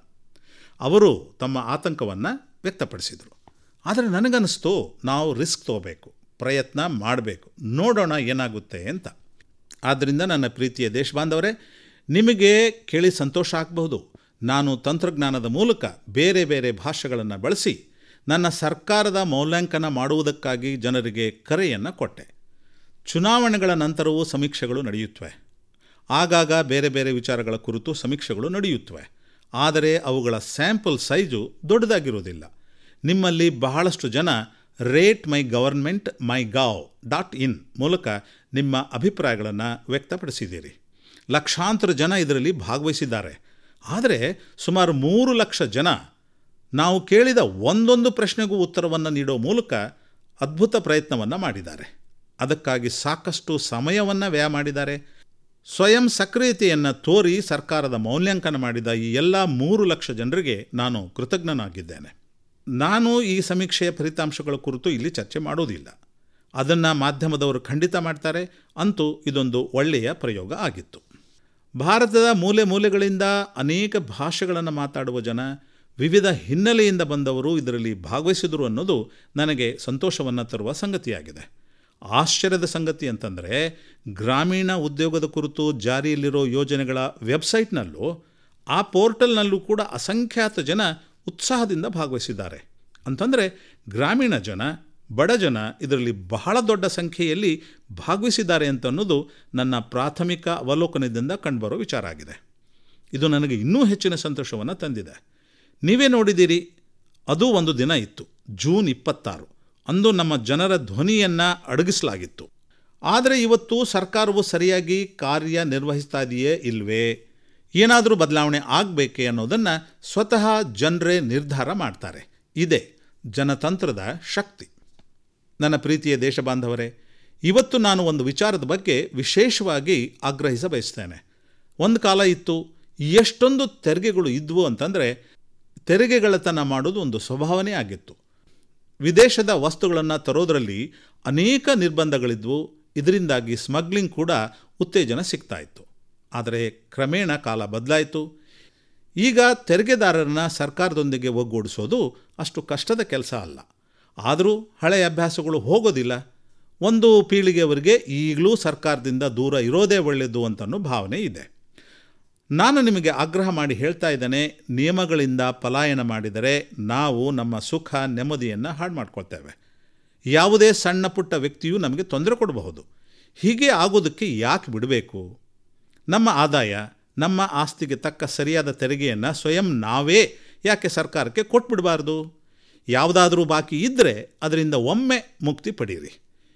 ಅವರು ತಮ್ಮ ಆತಂಕವನ್ನು ವ್ಯಕ್ತಪಡಿಸಿದರು ಆದರೆ ನನಗನ್ನಿಸ್ತು ನಾವು ರಿಸ್ಕ್ ತಗೋಬೇಕು ಪ್ರಯತ್ನ ಮಾಡಬೇಕು ನೋಡೋಣ ಏನಾಗುತ್ತೆ ಅಂತ ಆದ್ದರಿಂದ ನನ್ನ ಪ್ರೀತಿಯ ದೇಶ ಬಾಂಧವರೇ ನಿಮಗೆ ಕೇಳಿ ಸಂತೋಷ ಆಗಬಹುದು ನಾನು ತಂತ್ರಜ್ಞಾನದ ಮೂಲಕ ಬೇರೆ ಬೇರೆ ಭಾಷೆಗಳನ್ನು ಬಳಸಿ ನನ್ನ ಸರ್ಕಾರದ ಮೌಲ್ಯಾಂಕನ ಮಾಡುವುದಕ್ಕಾಗಿ ಜನರಿಗೆ ಕರೆಯನ್ನು ಕೊಟ್ಟೆ ಚುನಾವಣೆಗಳ ನಂತರವೂ ಸಮೀಕ್ಷೆಗಳು ನಡೆಯುತ್ತವೆ ಆಗಾಗ ಬೇರೆ ಬೇರೆ ವಿಚಾರಗಳ ಕುರಿತು ಸಮೀಕ್ಷೆಗಳು ನಡೆಯುತ್ತವೆ ಆದರೆ ಅವುಗಳ ಸ್ಯಾಂಪಲ್ ಸೈಜು ದೊಡ್ಡದಾಗಿರುವುದಿಲ್ಲ ನಿಮ್ಮಲ್ಲಿ ಬಹಳಷ್ಟು ಜನ rate my government my gov dot in ಮೂಲಕ ನಿಮ್ಮ ಅಭಿಪ್ರಾಯಗಳನ್ನು ವ್ಯಕ್ತಪಡಿಸಿದ್ದೀರಿ ಲಕ್ಷಾಂತರ ಜನ ಇದರಲ್ಲಿ ಭಾಗವಹಿಸಿದ್ದಾರೆ ಆದರೆ ಸುಮಾರು ಮೂರು ಲಕ್ಷ ಜನ ನಾವು ಕೇಳಿದ ಒಂದೊಂದು ಪ್ರಶ್ನೆಗೂ ಉತ್ತರವನ್ನು ನೀಡೋ ಮೂಲಕ ಅದ್ಭುತ ಪ್ರಯತ್ನವನ್ನು ಮಾಡಿದ್ದಾರೆ ಅದಕ್ಕಾಗಿ ಸಾಕಷ್ಟು ಸಮಯವನ್ನು ವ್ಯಯ ಮಾಡಿದ್ದಾರೆ ಸ್ವಯಂ ಸಕ್ರಿಯತೆಯನ್ನು ತೋರಿ ಸರ್ಕಾರದ ಮೌಲ್ಯಾಂಕನ ಮಾಡಿದ ಈ ಎಲ್ಲ ಮೂರು ಲಕ್ಷ ಜನರಿಗೆ ನಾನು ಕೃತಜ್ಞನಾಗಿದ್ದೇನೆ ನಾನು ಈ ಸಮೀಕ್ಷೆಯ ಫಲಿತಾಂಶಗಳ ಕುರಿತು ಇಲ್ಲಿ ಚರ್ಚೆ ಮಾಡೋದಿಲ್ಲ ಅದನ್ನು ಮಾಧ್ಯಮದವರು ಖಂಡಿತ ಮಾಡ್ತಾರೆ ಅಂತೂ ಇದೊಂದು ಒಳ್ಳೆಯ ಪ್ರಯೋಗ ಆಗಿತ್ತು ಭಾರತದ ಮೂಲೆ ಮೂಲೆಗಳಿಂದ ಅನೇಕ ಭಾಷೆಗಳನ್ನು ಮಾತಾಡುವ ಜನ ವಿವಿಧ ಹಿನ್ನೆಲೆಯಿಂದ ಬಂದವರು ಇದರಲ್ಲಿ ಭಾಗವಹಿಸಿದರು ಅನ್ನೋದು ನನಗೆ ಸಂತೋಷವನ್ನು ತರುವ ಸಂಗತಿಯಾಗಿದೆ ಆಶ್ಚರ್ಯದ ಸಂಗತಿ ಅಂತಂದರೆ ಗ್ರಾಮೀಣ ಉದ್ಯೋಗದ ಕುರಿತು ಜಾರಿಯಲ್ಲಿರೋ ಯೋಜನೆಗಳ ವೆಬ್ಸೈಟ್ನಲ್ಲೂ ಆ ಪೋರ್ಟಲ್ನಲ್ಲೂ ಕೂಡ ಅಸಂಖ್ಯಾತ ಜನ ಉತ್ಸಾಹದಿಂದ ಭಾಗವಹಿಸಿದ್ದಾರೆ ಅಂತಂದರೆ ಗ್ರಾಮೀಣ ಜನ ಬಡ ಜನ ಇದರಲ್ಲಿ ಬಹಳ ದೊಡ್ಡ ಸಂಖ್ಯೆಯಲ್ಲಿ ಭಾಗವಹಿಸಿದ್ದಾರೆ ಅಂತ ಅನ್ನೋದು ನನ್ನ ಪ್ರಾಥಮಿಕ ಅವಲೋಕನದಿಂದ ಕಂಡುಬರೋ ವಿಚಾರ ಆಗಿದೆ ಇದು ನನಗೆ ಇನ್ನೂ ಹೆಚ್ಚಿನ ಸಂತೋಷವನ್ನು ತಂದಿದೆ ನೀವೇ ನೋಡಿದ್ದೀರಿ ಅದು ಒಂದು ದಿನ ಇತ್ತು ಜೂನ್ ಇಪ್ಪತ್ತಾರು ಅಂದು ನಮ್ಮ ಜನರ ಧ್ವನಿಯನ್ನು ಅಡಗಿಸಲಾಗಿತ್ತು ಆದರೆ ಇವತ್ತು ಸರ್ಕಾರವು ಸರಿಯಾಗಿ ಕಾರ್ಯನಿರ್ವಹಿಸ್ತಾ ಇದೆಯೇ ಇಲ್ವೇ ಏನಾದರೂ ಬದಲಾವಣೆ ಆಗಬೇಕೆ ಅನ್ನೋದನ್ನು ಸ್ವತಃ ಜನರೇ ನಿರ್ಧಾರ ಮಾಡ್ತಾರೆ ಇದೇ ಜನತಂತ್ರದ ಶಕ್ತಿ ನನ್ನ ಪ್ರೀತಿಯ ದೇಶ ಬಾಂಧವರೇ ಇವತ್ತು ನಾನು ಒಂದು ವಿಚಾರದ ಬಗ್ಗೆ ವಿಶೇಷವಾಗಿ ಆಗ್ರಹಿಸ ಬಯಸ್ತೇನೆ ಒಂದು ಕಾಲ ಇತ್ತು ಎಷ್ಟೊಂದು ತೆರಿಗೆಗಳು ಇದ್ವು ಅಂತಂದರೆ ತೆರಿಗೆಗಳತನ ಮಾಡೋದು ಒಂದು ಸ್ವಭಾವನೆ ಆಗಿತ್ತು ವಿದೇಶದ ವಸ್ತುಗಳನ್ನು ತರೋದರಲ್ಲಿ ಅನೇಕ ನಿರ್ಬಂಧಗಳಿದ್ವು ಇದರಿಂದಾಗಿ ಸ್ಮಗ್ಲಿಂಗ್ ಕೂಡ ಉತ್ತೇಜನ ಸಿಗ್ತಾ ಇತ್ತು ಆದರೆ ಕ್ರಮೇಣ ಕಾಲ ಬದಲಾಯಿತು ಈಗ ತೆರಿಗೆದಾರರನ್ನ ಸರ್ಕಾರದೊಂದಿಗೆ ಒಗ್ಗೂಡಿಸೋದು ಅಷ್ಟು ಕಷ್ಟದ ಕೆಲಸ ಅಲ್ಲ ಆದರೂ ಹಳೆಯ ಅಭ್ಯಾಸಗಳು ಹೋಗೋದಿಲ್ಲ ಒಂದು ಪೀಳಿಗೆಯವರೆಗೆ ಈಗಲೂ ಸರ್ಕಾರದಿಂದ ದೂರ ಇರೋದೇ ಒಳ್ಳೆಯದು ಅಂತನೂ ಭಾವನೆ ಇದೆ ನಾನು ನಿಮಗೆ ಆಗ್ರಹ ಮಾಡಿ ಹೇಳ್ತಾ ಇದ್ದೇನೆ ನಿಯಮಗಳಿಂದ ಪಲಾಯನ ಮಾಡಿದರೆ ನಾವು ನಮ್ಮ ಸುಖ ನೆಮ್ಮದಿಯನ್ನು ಹಾಳು ಮಾಡ್ಕೊಳ್ತೇವೆ ಯಾವುದೇ ಸಣ್ಣ ಪುಟ್ಟ ವ್ಯಕ್ತಿಯೂ ನಮಗೆ ತೊಂದರೆ ಕೊಡಬಹುದು ಹೀಗೆ ಆಗೋದಕ್ಕೆ ಯಾಕೆ ಬಿಡಬೇಕು ನಮ್ಮ ಆದಾಯ ನಮ್ಮ ಆಸ್ತಿಗೆ ತಕ್ಕ ಸರಿಯಾದ ತೆರಿಗೆಯನ್ನು ಸ್ವಯಂ ನಾವೇ ಯಾಕೆ ಸರ್ಕಾರಕ್ಕೆ ಕೊಟ್ಬಿಡಬಾರ್ದು ಯಾವುದಾದ್ರೂ ಬಾಕಿ ಇದ್ದರೆ ಅದರಿಂದ ಒಮ್ಮೆ ಮುಕ್ತಿ ಪಡೀರಿ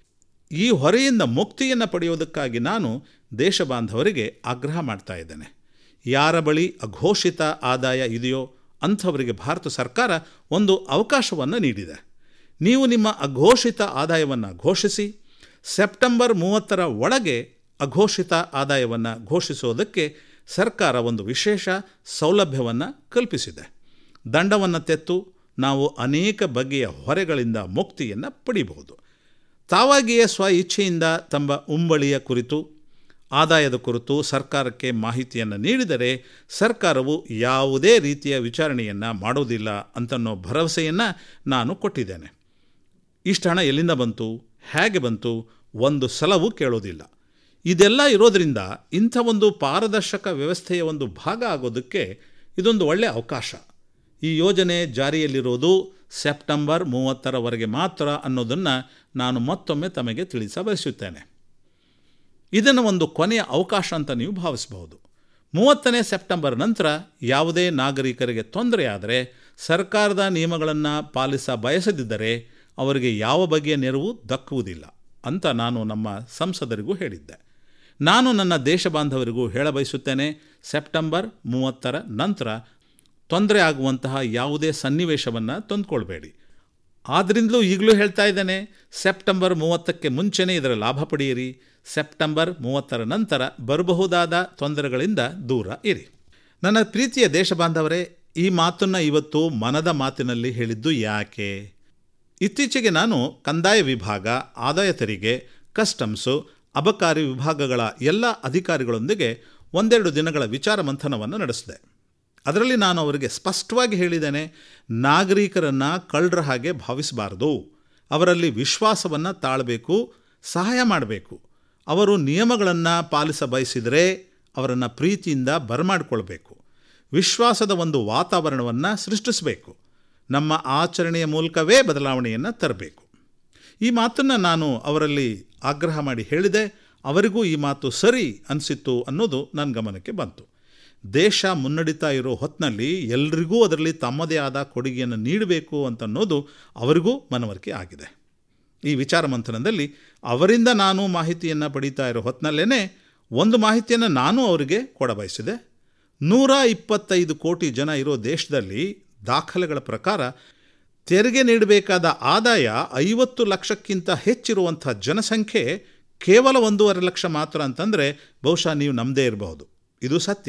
ಈ ಹೊರೆಯಿಂದ ಮುಕ್ತಿಯನ್ನು ಪಡೆಯೋದಕ್ಕಾಗಿ ನಾನು ದೇಶ ಬಾಂಧವರಿಗೆ ಆಗ್ರಹ ಮಾಡ್ತಾ ಇದ್ದೇನೆ ಯಾರ ಬಳಿ ಅಘೋಷಿತ ಆದಾಯ ಇದೆಯೋ ಅಂಥವರಿಗೆ ಭಾರತ ಸರ್ಕಾರ ಒಂದು ಅವಕಾಶವನ್ನು ನೀಡಿದೆ ನೀವು ನಿಮ್ಮ ಅಘೋಷಿತ ಆದಾಯವನ್ನು ಘೋಷಿಸಿ ಸೆಪ್ಟೆಂಬರ್ ಮೂವತ್ತರ ಒಳಗೆ ಅಘೋಷಿತ ಆದಾಯವನ್ನು ಘೋಷಿಸೋದಕ್ಕೆ ಸರ್ಕಾರ ಒಂದು ವಿಶೇಷ ಸೌಲಭ್ಯವನ್ನು ಕಲ್ಪಿಸಿದೆ ದಂಡವನ್ನು ತೆತ್ತು ನಾವು ಅನೇಕ ಬಗೆಯ ಹೊರೆಗಳಿಂದ ಮುಕ್ತಿಯನ್ನು ಪಡಿಬಹುದು ತಾವಾಗಿಯೇ ಸ್ವ ಇಚ್ಛೆಯಿಂದ ತಮ್ಮ ಉಂಬಳಿಯ ಕುರಿತು ಆದಾಯದ ಕುರಿತು ಸರ್ಕಾರಕ್ಕೆ ಮಾಹಿತಿಯನ್ನು ನೀಡಿದರೆ ಸರ್ಕಾರವು ಯಾವುದೇ ರೀತಿಯ ವಿಚಾರಣೆಯನ್ನು ಮಾಡೋದಿಲ್ಲ ಅಂತನ್ನೋ ಭರವಸೆಯನ್ನು ನಾನು ಕೊಟ್ಟಿದ್ದೇನೆ ಇಷ್ಟು ಹಣ ಎಲ್ಲಿಂದ ಬಂತು ಹೇಗೆ ಬಂತು ಒಂದು ಸಲವೂ ಕೇಳೋದಿಲ್ಲ ಇದೆಲ್ಲ ಇರೋದರಿಂದ ಇಂಥ ಒಂದು ಪಾರದರ್ಶಕ ವ್ಯವಸ್ಥೆಯ ಒಂದು ಭಾಗ ಆಗೋದಕ್ಕೆ ಇದೊಂದು ಒಳ್ಳೆಯ ಅವಕಾಶ ಈ ಯೋಜನೆ ಜಾರಿಯಲ್ಲಿರೋದು ಸೆಪ್ಟೆಂಬರ್ ಮೂವತ್ತರವರೆಗೆ ಮಾತ್ರ ಅನ್ನೋದನ್ನು ನಾನು ಮತ್ತೊಮ್ಮೆ ತಮಗೆ ತಿಳಿಸ ಬಯಸುತ್ತೇನೆ ಇದನ್ನು ಒಂದು ಕೊನೆಯ ಅವಕಾಶ ಅಂತ ನೀವು ಭಾವಿಸಬಹುದು ಮೂವತ್ತನೇ ಸೆಪ್ಟೆಂಬರ್ ನಂತರ ಯಾವುದೇ ನಾಗರಿಕರಿಗೆ ತೊಂದರೆಯಾದರೆ ಸರ್ಕಾರದ ನಿಯಮಗಳನ್ನು ಪಾಲಿಸ ಬಯಸದಿದ್ದರೆ ಅವರಿಗೆ ಯಾವ ಬಗೆಯ ನೆರವು ದಕ್ಕುವುದಿಲ್ಲ ಅಂತ ನಾನು ನಮ್ಮ ಸಂಸದರಿಗೂ ಹೇಳಿದ್ದೆ ನಾನು ನನ್ನ ದೇಶ ಬಾಂಧವರಿಗೂ ಹೇಳಬಯಸುತ್ತೇನೆ ಸೆಪ್ಟೆಂಬರ್ ಮೂವತ್ತರ ನಂತರ ತೊಂದರೆ ಆಗುವಂತಹ ಯಾವುದೇ ಸನ್ನಿವೇಶವನ್ನು ತಂದುಕೊಳ್ಬೇಡಿ ಆದ್ದರಿಂದಲೂ ಈಗಲೂ ಹೇಳ್ತಾ ಇದ್ದೇನೆ ಸೆಪ್ಟೆಂಬರ್ ಮೂವತ್ತಕ್ಕೆ ಮುಂಚೆನೇ ಇದರ ಲಾಭ ಪಡೆಯಿರಿ ಸೆಪ್ಟೆಂಬರ್ ಮೂವತ್ತರ ನಂತರ ಬರಬಹುದಾದ ತೊಂದರೆಗಳಿಂದ ದೂರ ಇರಿ ನನ್ನ ಪ್ರೀತಿಯ ದೇಶ ಬಾಂಧವರೇ ಈ ಮಾತನ್ನು ಇವತ್ತು ಮನದ ಮಾತಿನಲ್ಲಿ ಹೇಳಿದ್ದು ಯಾಕೆ ಇತ್ತೀಚೆಗೆ ನಾನು ಕಂದಾಯ ವಿಭಾಗ ಆದಾಯ ತೆರಿಗೆ ಕಸ್ಟಮ್ಸು ಅಬಕಾರಿ ವಿಭಾಗಗಳ ಎಲ್ಲ ಅಧಿಕಾರಿಗಳೊಂದಿಗೆ ಒಂದೆರಡು ದಿನಗಳ ವಿಚಾರ ಮಂಥನವನ್ನು ನಡೆಸಿದೆ ಅದರಲ್ಲಿ ನಾನು ಅವರಿಗೆ ಸ್ಪಷ್ಟವಾಗಿ ಹೇಳಿದ್ದೇನೆ ನಾಗರಿಕರನ್ನು ಕಳ್ಳರ ಹಾಗೆ ಭಾವಿಸಬಾರದು ಅವರಲ್ಲಿ ವಿಶ್ವಾಸವನ್ನು ತಾಳಬೇಕು ಸಹಾಯ ಮಾಡಬೇಕು ಅವರು ನಿಯಮಗಳನ್ನು ಪಾಲಿಸ ಬಯಸಿದರೆ ಅವರನ್ನು ಪ್ರೀತಿಯಿಂದ ಬರಮಾಡಿಕೊಳ್ಬೇಕು ವಿಶ್ವಾಸದ ಒಂದು ವಾತಾವರಣವನ್ನು ಸೃಷ್ಟಿಸಬೇಕು ನಮ್ಮ ಆಚರಣೆಯ ಮೂಲಕವೇ ಬದಲಾವಣೆಯನ್ನು ತರಬೇಕು ಈ ಮಾತನ್ನು ನಾನು ಅವರಲ್ಲಿ ಆಗ್ರಹ ಮಾಡಿ ಹೇಳಿದೆ ಅವರಿಗೂ ಈ ಮಾತು ಸರಿ ಅನಿಸಿತ್ತು ಅನ್ನೋದು ನನ್ನ ಗಮನಕ್ಕೆ ಬಂತು ದೇಶ ಮುನ್ನಡೀತಾ ಇರೋ ಹೊತ್ತಿನಲ್ಲಿ ಎಲ್ರಿಗೂ ಅದರಲ್ಲಿ ತಮ್ಮದೇ ಆದ ಕೊಡುಗೆಯನ್ನು ನೀಡಬೇಕು ಅಂತನ್ನೋದು ಅವರಿಗೂ ಮನವರಿಕೆ ಆಗಿದೆ ಈ ವಿಚಾರ ಮಂಥನದಲ್ಲಿ ಅವರಿಂದ ನಾನು ಮಾಹಿತಿಯನ್ನು ಪಡೀತಾ ಇರೋ ಹೊತ್ತಿನಲ್ಲೇ ಒಂದು ಮಾಹಿತಿಯನ್ನು ನಾನು ಅವರಿಗೆ ಕೊಡಬಯಸಿದೆ ನೂರ ಇಪ್ಪತ್ತೈದು ಕೋಟಿ ಜನ ಇರೋ ದೇಶದಲ್ಲಿ ದಾಖಲೆಗಳ ಪ್ರಕಾರ ತೆರಿಗೆ ನೀಡಬೇಕಾದ ಆದಾಯ ಐವತ್ತು ಲಕ್ಷಕ್ಕಿಂತ ಹೆಚ್ಚಿರುವಂಥ ಜನಸಂಖ್ಯೆ ಕೇವಲ ಒಂದೂವರೆ ಲಕ್ಷ ಮಾತ್ರ ಅಂತಂದರೆ ಬಹುಶಃ ನೀವು ನಮ್ಮದೇ ಇರಬಹುದು ಇದು ಸತ್ಯ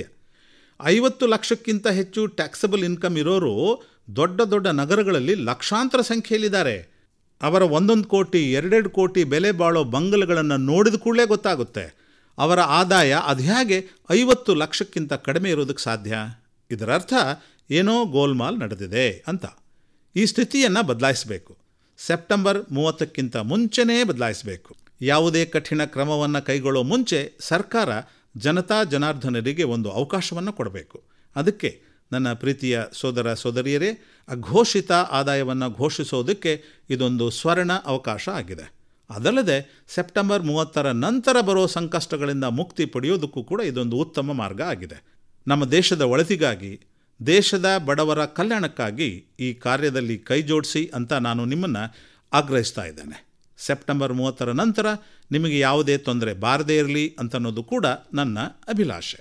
ಐವತ್ತು ಲಕ್ಷಕ್ಕಿಂತ ಹೆಚ್ಚು ಟ್ಯಾಕ್ಸಬಲ್ ಇನ್ಕಮ್ ಇರೋರು ದೊಡ್ಡ ದೊಡ್ಡ ನಗರಗಳಲ್ಲಿ ಲಕ್ಷಾಂತರ ಸಂಖ್ಯೆಯಲ್ಲಿದ್ದಾರೆ ಅವರ ಒಂದೊಂದು ಕೋಟಿ ಎರಡೆರಡು ಕೋಟಿ ಬೆಲೆ ಬಾಳೋ ಬಂಗಲ್ಗಳನ್ನು ನೋಡಿದ ಕೂಡಲೇ ಗೊತ್ತಾಗುತ್ತೆ ಅವರ ಆದಾಯ ಅದು ಹೇಗೆ ಐವತ್ತು ಲಕ್ಷಕ್ಕಿಂತ ಕಡಿಮೆ ಇರೋದಕ್ಕೆ ಸಾಧ್ಯ ಇದರ ಅರ್ಥ ಏನೋ ಗೋಲ್ಮಾಲ್ ನಡೆದಿದೆ ಅಂತ ಈ ಸ್ಥಿತಿಯನ್ನು ಬದಲಾಯಿಸಬೇಕು ಸೆಪ್ಟೆಂಬರ್ ಮೂವತ್ತಕ್ಕಿಂತ ಮುಂಚೆನೇ ಬದಲಾಯಿಸಬೇಕು ಯಾವುದೇ ಕಠಿಣ ಕ್ರಮವನ್ನು ಕೈಗೊಳ್ಳೋ ಮುಂಚೆ ಸರ್ಕಾರ ಜನತಾ ಜನಾರ್ದನರಿಗೆ ಒಂದು ಅವಕಾಶವನ್ನು ಕೊಡಬೇಕು ಅದಕ್ಕೆ ನನ್ನ ಪ್ರೀತಿಯ ಸೋದರ ಸೋದರಿಯರೇ ಅಘೋಷಿತ ಆದಾಯವನ್ನು ಘೋಷಿಸೋದಕ್ಕೆ ಇದೊಂದು ಸ್ವರ್ಣ ಅವಕಾಶ ಆಗಿದೆ ಅದಲ್ಲದೆ ಸೆಪ್ಟೆಂಬರ್ ಮೂವತ್ತರ ನಂತರ ಬರೋ ಸಂಕಷ್ಟಗಳಿಂದ ಮುಕ್ತಿ ಪಡೆಯೋದಕ್ಕೂ ಕೂಡ ಇದೊಂದು ಉತ್ತಮ ಮಾರ್ಗ ಆಗಿದೆ ನಮ್ಮ ದೇಶದ ಒಳತಿಗಾಗಿ ದೇಶದ ಬಡವರ ಕಲ್ಯಾಣಕ್ಕಾಗಿ ಈ ಕಾರ್ಯದಲ್ಲಿ ಕೈ ಜೋಡಿಸಿ ಅಂತ ನಾನು ನಿಮ್ಮನ್ನು ಆಗ್ರಹಿಸ್ತಾ ಇದ್ದೇನೆ ಸೆಪ್ಟೆಂಬರ್ ಮೂವತ್ತರ ನಂತರ ನಿಮಗೆ ಯಾವುದೇ ತೊಂದರೆ ಬಾರದೇ ಇರಲಿ ಅಂತನ್ನೋದು ಕೂಡ ನನ್ನ ಅಭಿಲಾಷೆ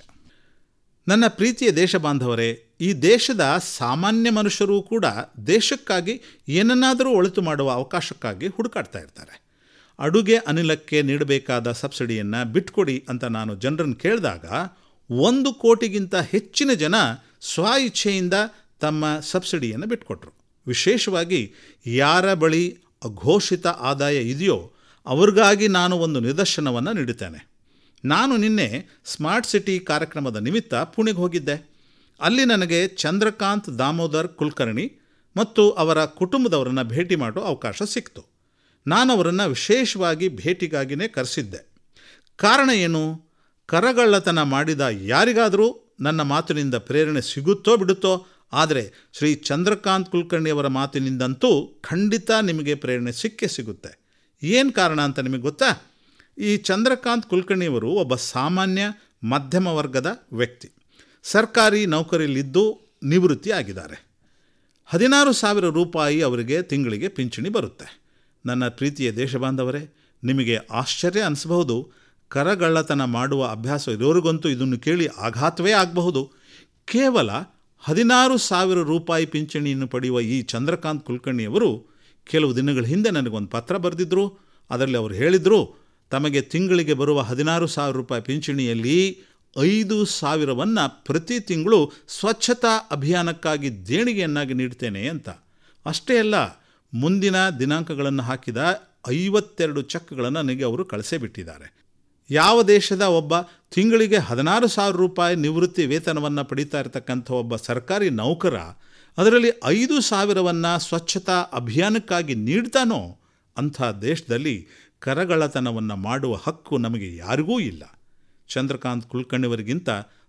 ನನ್ನ ಪ್ರೀತಿಯ ದೇಶ ಬಾಂಧವರೇ ಈ ದೇಶದ ಸಾಮಾನ್ಯ ಮನುಷ್ಯರೂ ಕೂಡ ದೇಶಕ್ಕಾಗಿ ಏನನ್ನಾದರೂ ಒಳಿತು ಮಾಡುವ ಅವಕಾಶಕ್ಕಾಗಿ ಹುಡುಕಾಡ್ತಾ ಇರ್ತಾರೆ ಅಡುಗೆ ಅನಿಲಕ್ಕೆ ನೀಡಬೇಕಾದ ಸಬ್ಸಿಡಿಯನ್ನು ಬಿಟ್ಕೊಡಿ ಅಂತ ನಾನು ಜನರನ್ನು ಕೇಳಿದಾಗ ಒಂದು ಕೋಟಿಗಿಂತ ಹೆಚ್ಚಿನ ಜನ ಸ್ವ ಇಚ್ಛೆಯಿಂದ ತಮ್ಮ ಸಬ್ಸಿಡಿಯನ್ನು ಬಿಟ್ಕೊಟ್ರು ವಿಶೇಷವಾಗಿ ಯಾರ ಬಳಿ ಅಘೋಷಿತ ಆದಾಯ ಇದೆಯೋ ಅವ್ರಿಗಾಗಿ ನಾನು ಒಂದು ನಿದರ್ಶನವನ್ನು ನೀಡುತ್ತೇನೆ ನಾನು ನಿನ್ನೆ ಸ್ಮಾರ್ಟ್ ಸಿಟಿ ಕಾರ್ಯಕ್ರಮದ ನಿಮಿತ್ತ ಪುಣೆಗೆ ಹೋಗಿದ್ದೆ ಅಲ್ಲಿ ನನಗೆ ಚಂದ್ರಕಾಂತ್ ದಾಮೋದರ್ ಕುಲಕರ್ಣಿ ಮತ್ತು ಅವರ ಕುಟುಂಬದವರನ್ನು ಭೇಟಿ ಮಾಡೋ ಅವಕಾಶ ಸಿಕ್ತು ನಾನು ಅವರನ್ನು ವಿಶೇಷವಾಗಿ ಭೇಟಿಗಾಗಿಯೇ ಕರೆಸಿದ್ದೆ ಕಾರಣ ಏನು ಕರಗಳ್ಳತನ ಮಾಡಿದ ಯಾರಿಗಾದರೂ ನನ್ನ ಮಾತಿನಿಂದ ಪ್ರೇರಣೆ ಸಿಗುತ್ತೋ ಬಿಡುತ್ತೋ ಆದರೆ ಶ್ರೀ ಚಂದ್ರಕಾಂತ್ ಕುಲಕರ್ಣಿಯವರ ಮಾತಿನಿಂದಂತೂ ಖಂಡಿತ ನಿಮಗೆ ಪ್ರೇರಣೆ ಸಿಕ್ಕೇ ಸಿಗುತ್ತೆ ಏನು ಕಾರಣ ಅಂತ ನಿಮಗೆ ಗೊತ್ತಾ ಈ ಚಂದ್ರಕಾಂತ್ ಕುಲಕರ್ಣಿಯವರು ಒಬ್ಬ ಸಾಮಾನ್ಯ ಮಧ್ಯಮ ವರ್ಗದ ವ್ಯಕ್ತಿ ಸರ್ಕಾರಿ ನೌಕರಿಯಲ್ಲಿದ್ದು ನಿವೃತ್ತಿ ಆಗಿದ್ದಾರೆ ಹದಿನಾರು ಸಾವಿರ ರೂಪಾಯಿ ಅವರಿಗೆ ತಿಂಗಳಿಗೆ ಪಿಂಚಣಿ ಬರುತ್ತೆ ನನ್ನ ಪ್ರೀತಿಯ ದೇಶಬಾಂಧವರೇ ನಿಮಗೆ ಆಶ್ಚರ್ಯ ಅನಿಸಬಹುದು ಕರಗಳ್ಳತನ ಮಾಡುವ ಅಭ್ಯಾಸ ಇರೋರಿಗಂತೂ ಇದನ್ನು ಕೇಳಿ ಆಘಾತವೇ ಆಗಬಹುದು ಕೇವಲ ಹದಿನಾರು ಸಾವಿರ ರೂಪಾಯಿ ಪಿಂಚಣಿಯನ್ನು ಪಡೆಯುವ ಈ ಚಂದ್ರಕಾಂತ್ ಕುಲಕರ್ಣಿಯವರು ಕೆಲವು ದಿನಗಳ ಹಿಂದೆ ನನಗೊಂದು ಪತ್ರ ಬರೆದಿದ್ದರು ಅದರಲ್ಲಿ ಅವರು ಹೇಳಿದರು ತಮಗೆ ತಿಂಗಳಿಗೆ ಬರುವ ಹದಿನಾರು ಸಾವಿರ ರೂಪಾಯಿ ಪಿಂಚಣಿಯಲ್ಲಿ ಐದು ಸಾವಿರವನ್ನು ಪ್ರತಿ ತಿಂಗಳು ಸ್ವಚ್ಛತಾ ಅಭಿಯಾನಕ್ಕಾಗಿ ದೇಣಿಗೆಯನ್ನಾಗಿ ನೀಡ್ತೇನೆ ಅಂತ ಅಷ್ಟೇ ಅಲ್ಲ ಮುಂದಿನ ದಿನಾಂಕಗಳನ್ನು ಹಾಕಿದ ಐವತ್ತೆರಡು ಚೆಕ್ಗಳನ್ನು ನನಗೆ ಅವರು ಕಳಿಸೇ ಬಿಟ್ಟಿದ್ದಾರೆ ಯಾವ ದೇಶದ ಒಬ್ಬ ತಿಂಗಳಿಗೆ ಹದಿನಾರು ಸಾವಿರ ರೂಪಾಯಿ ನಿವೃತ್ತಿ ವೇತನವನ್ನು ಪಡೀತಾ ಇರತಕ್ಕಂಥ ಒಬ್ಬ ಸರ್ಕಾರಿ ನೌಕರ ಅದರಲ್ಲಿ ಐದು ಸಾವಿರವನ್ನು ಸ್ವಚ್ಛತಾ ಅಭಿಯಾನಕ್ಕಾಗಿ ನೀಡ್ತಾನೋ ಅಂಥ ದೇಶದಲ್ಲಿ ಕರಗಳತನವನ್ನು ಮಾಡುವ ಹಕ್ಕು ನಮಗೆ ಯಾರಿಗೂ ಇಲ್ಲ ಚಂದ್ರಕಾಂತ್ ಕುಲಕರ್ಣಿಯವರಿಗಿಂತ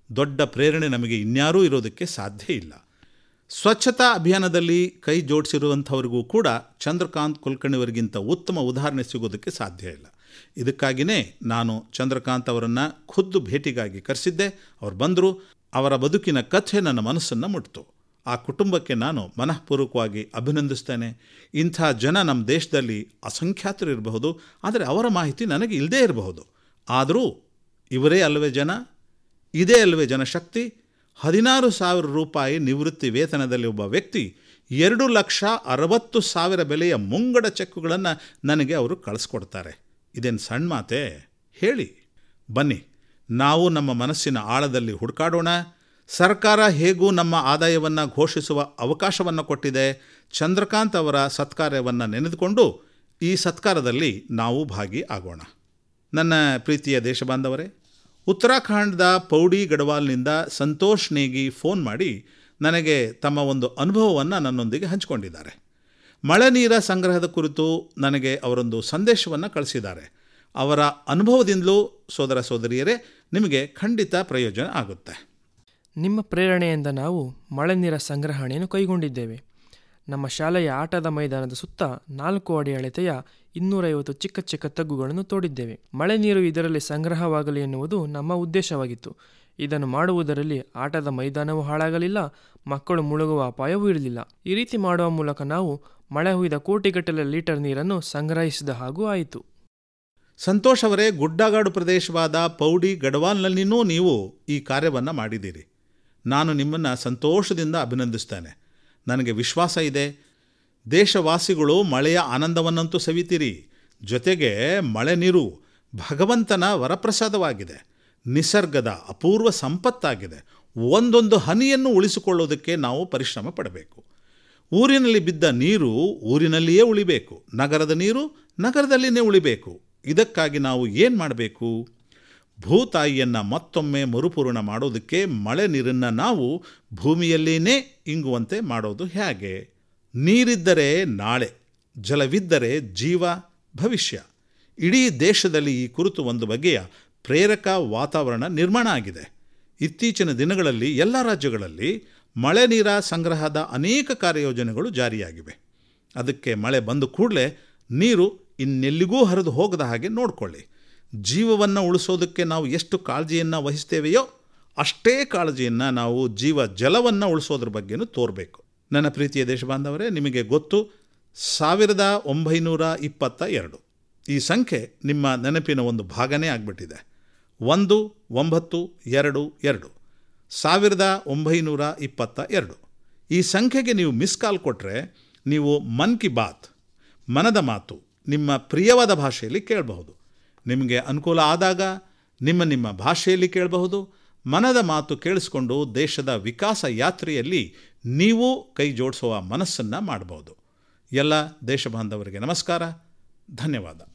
ದೊಡ್ಡ ಪ್ರೇರಣೆ ನಮಗೆ ಇನ್ಯಾರೂ ಇರೋದಕ್ಕೆ ಸಾಧ್ಯ ಇಲ್ಲ ಸ್ವಚ್ಛತಾ ಅಭಿಯಾನದಲ್ಲಿ ಕೈ ಜೋಡಿಸಿರುವಂಥವ್ರಿಗೂ ಕೂಡ ಚಂದ್ರಕಾಂತ್ ಕುಲಕರ್ಣಿಯವರಿಗಿಂತ ಉತ್ತಮ ಉದಾಹರಣೆ ಸಿಗೋದಕ್ಕೆ ಸಾಧ್ಯ ಇಲ್ಲ ಇದಕ್ಕಾಗಿಯೇ ನಾನು ಚಂದ್ರಕಾಂತ್ ಅವರನ್ನು ಖುದ್ದು ಭೇಟಿಗಾಗಿ ಕರೆಸಿದ್ದೆ ಅವ್ರು ಬಂದರು ಅವರ ಬದುಕಿನ ಕಥೆ ನನ್ನ ಮನಸ್ಸನ್ನು ಮುಟ್ಟಿತು ಆ ಕುಟುಂಬಕ್ಕೆ ನಾನು ಮನಃಪೂರ್ವಕವಾಗಿ ಅಭಿನಂದಿಸ್ತೇನೆ ಇಂಥ ಜನ ನಮ್ಮ ದೇಶದಲ್ಲಿ ಅಸಂಖ್ಯಾತರು ಇರಬಹುದು ಆದರೆ ಅವರ ಮಾಹಿತಿ ನನಗೆ ಇಲ್ಲದೇ ಇರಬಹುದು ಆದರೂ ಇವರೇ ಅಲ್ಲವೇ ಜನ ಇದೇ ಅಲ್ಲವೇ ಜನಶಕ್ತಿ ಹದಿನಾರು ಸಾವಿರ ರೂಪಾಯಿ ನಿವೃತ್ತಿ ವೇತನದಲ್ಲಿ ಒಬ್ಬ ವ್ಯಕ್ತಿ ಎರಡು ಲಕ್ಷ ಅರವತ್ತು ಸಾವಿರ ಬೆಲೆಯ ಮುಂಗಡ ಚೆಕ್ಕುಗಳನ್ನು ನನಗೆ ಅವರು ಕಳಿಸ್ಕೊಡ್ತಾರೆ ಇದೇನು ಸಣ್ಣ ಮಾತೆ ಹೇಳಿ ಬನ್ನಿ ನಾವು ನಮ್ಮ ಮನಸ್ಸಿನ ಆಳದಲ್ಲಿ ಹುಡುಕಾಡೋಣ ಸರ್ಕಾರ ಹೇಗೂ ನಮ್ಮ ಆದಾಯವನ್ನು ಘೋಷಿಸುವ ಅವಕಾಶವನ್ನು ಕೊಟ್ಟಿದೆ ಚಂದ್ರಕಾಂತ್ ಅವರ ಸತ್ಕಾರ್ಯವನ್ನು ನೆನೆದುಕೊಂಡು ಈ ಸತ್ಕಾರದಲ್ಲಿ ನಾವು ಭಾಗಿ ಆಗೋಣ ನನ್ನ ಪ್ರೀತಿಯ ದೇಶಬಾಂಧವರೇ ಉತ್ತರಾಖಂಡದ ಪೌಡಿ ಗಢವಾಲ್ನಿಂದ ಸಂತೋಷ್ ನೇಗಿ ಫೋನ್ ಮಾಡಿ ನನಗೆ ತಮ್ಮ ಒಂದು ಅನುಭವವನ್ನು ನನ್ನೊಂದಿಗೆ ಹಂಚಿಕೊಂಡಿದ್ದಾರೆ ಮಳೆ ನೀರ ಸಂಗ್ರಹದ ಕುರಿತು ನನಗೆ ಅವರೊಂದು ಸಂದೇಶವನ್ನು ಕಳಿಸಿದ್ದಾರೆ ಅವರ ಅನುಭವದಿಂದಲೂ ಸೋದರ ಸೋದರಿಯರೇ ನಿಮಗೆ ಖಂಡಿತ ಪ್ರಯೋಜನ ಆಗುತ್ತೆ ನಿಮ್ಮ ಪ್ರೇರಣೆಯಿಂದ ನಾವು ಮಳೆ ನೀರ ಸಂಗ್ರಹಣೆಯನ್ನು ಕೈಗೊಂಡಿದ್ದೇವೆ ನಮ್ಮ ಶಾಲೆಯ ಆಟದ ಮೈದಾನದ ಸುತ್ತ ನಾಲ್ಕು ಅಡಿ ಅಳತೆಯ ಇನ್ನೂರೈವತ್ತು ಚಿಕ್ಕ ಚಿಕ್ಕ ತಗ್ಗುಗಳನ್ನು ತೋಡಿದ್ದೇವೆ ಮಳೆ ನೀರು ಇದರಲ್ಲಿ ಸಂಗ್ರಹವಾಗಲಿ ಎನ್ನುವುದು ನಮ್ಮ ಉದ್ದೇಶವಾಗಿತ್ತು ಇದನ್ನು ಮಾಡುವುದರಲ್ಲಿ ಆಟದ ಮೈದಾನವೂ ಹಾಳಾಗಲಿಲ್ಲ ಮಕ್ಕಳು ಮುಳುಗುವ ಅಪಾಯವೂ ಇರಲಿಲ್ಲ ಈ ರೀತಿ ಮಾಡುವ ಮೂಲಕ ನಾವು ಮಳೆ ಹುಯ್ದ ಕೋಟಿಗಟ್ಟಲೆ ಲೀಟರ್ ನೀರನ್ನು ಸಂಗ್ರಹಿಸಿದ ಹಾಗೂ ಆಯಿತು ಸಂತೋಷ್ ಅವರೇ ಗುಡ್ಡಗಾಡು ಪ್ರದೇಶವಾದ ಪೌಡಿ ಗಢವಾಲ್ನಲ್ಲಿನೂ ನೀವು ಈ ಕಾರ್ಯವನ್ನು ಮಾಡಿದ್ದೀರಿ ನಾನು ನಿಮ್ಮನ್ನು ಸಂತೋಷದಿಂದ ಅಭಿನಂದಿಸ್ತೇನೆ ನನಗೆ ವಿಶ್ವಾಸ ಇದೆ ದೇಶವಾಸಿಗಳು ಮಳೆಯ ಆನಂದವನ್ನಂತೂ ಸವಿತೀರಿ ಜೊತೆಗೆ ಮಳೆ ನೀರು ಭಗವಂತನ ವರಪ್ರಸಾದವಾಗಿದೆ ನಿಸರ್ಗದ ಅಪೂರ್ವ ಸಂಪತ್ತಾಗಿದೆ ಒಂದೊಂದು ಹನಿಯನ್ನು ಉಳಿಸಿಕೊಳ್ಳೋದಕ್ಕೆ ನಾವು ಪರಿಶ್ರಮ ಪಡಬೇಕು ಊರಿನಲ್ಲಿ ಬಿದ್ದ ನೀರು ಊರಿನಲ್ಲಿಯೇ ಉಳಿಬೇಕು ನಗರದ ನೀರು ನಗರದಲ್ಲಿಯೇ ಉಳಿಬೇಕು ಇದಕ್ಕಾಗಿ ನಾವು ಏನು ಮಾಡಬೇಕು ಭೂತಾಯಿಯನ್ನು ಮತ್ತೊಮ್ಮೆ ಮರುಪೂರ್ಣ ಮಾಡೋದಕ್ಕೆ ಮಳೆ ನೀರನ್ನು ನಾವು ಭೂಮಿಯಲ್ಲಿಯೇ ಇಂಗುವಂತೆ ಮಾಡೋದು ಹೇಗೆ ನೀರಿದ್ದರೆ ನಾಳೆ ಜಲವಿದ್ದರೆ ಜೀವ ಭವಿಷ್ಯ ಇಡೀ ದೇಶದಲ್ಲಿ ಈ ಕುರಿತು ಒಂದು ಬಗೆಯ ಪ್ರೇರಕ ವಾತಾವರಣ ನಿರ್ಮಾಣ ಆಗಿದೆ ಇತ್ತೀಚಿನ ದಿನಗಳಲ್ಲಿ ಎಲ್ಲ ರಾಜ್ಯಗಳಲ್ಲಿ ಮಳೆ ನೀರ ಸಂಗ್ರಹದ ಅನೇಕ ಕಾರ್ಯಯೋಜನೆಗಳು ಜಾರಿಯಾಗಿವೆ ಅದಕ್ಕೆ ಮಳೆ ಬಂದ ಕೂಡಲೇ ನೀರು ಇನ್ನೆಲ್ಲಿಗೂ ಹರಿದು ಹೋಗದ ಹಾಗೆ ನೋಡಿಕೊಳ್ಳಿ ಜೀವವನ್ನು ಉಳಿಸೋದಕ್ಕೆ ನಾವು ಎಷ್ಟು ಕಾಳಜಿಯನ್ನು ವಹಿಸ್ತೇವೆಯೋ ಅಷ್ಟೇ ಕಾಳಜಿಯನ್ನು ನಾವು ಜೀವ ಜಲವನ್ನು ಉಳಿಸೋದ್ರ ಬಗ್ಗೆನೂ ತೋರಬೇಕು ನನ್ನ ಪ್ರೀತಿಯ ದೇಶಬಾಂಧವರೇ ನಿಮಗೆ ಗೊತ್ತು ಸಾವಿರದ ಒಂಬೈನೂರ ಇಪ್ಪತ್ತ ಎರಡು ಈ ಸಂಖ್ಯೆ ನಿಮ್ಮ ನೆನಪಿನ ಒಂದು ಭಾಗನೇ ಆಗಿಬಿಟ್ಟಿದೆ ಒಂದು ಒಂಬತ್ತು ಎರಡು ಎರಡು ಸಾವಿರದ ಒಂಬೈನೂರ ಇಪ್ಪತ್ತ ಎರಡು ಈ ಸಂಖ್ಯೆಗೆ ನೀವು ಮಿಸ್ ಕಾಲ್ ಕೊಟ್ಟರೆ ನೀವು ಮನ್ ಕಿ ಬಾತ್ ಮನದ ಮಾತು ನಿಮ್ಮ ಪ್ರಿಯವಾದ ಭಾಷೆಯಲ್ಲಿ ಕೇಳಬಹುದು ನಿಮಗೆ ಅನುಕೂಲ ಆದಾಗ ನಿಮ್ಮ ನಿಮ್ಮ ಭಾಷೆಯಲ್ಲಿ ಕೇಳಬಹುದು ಮನದ ಮಾತು ಕೇಳಿಸ್ಕೊಂಡು ದೇಶದ ವಿಕಾಸ ಯಾತ್ರೆಯಲ್ಲಿ ನೀವು ಕೈ ಜೋಡಿಸುವ ಮನಸ್ಸನ್ನು ಮಾಡಬಹುದು ಎಲ್ಲ ದೇಶಬಾಂಧವರಿಗೆ ನಮಸ್ಕಾರ ಧನ್ಯವಾದ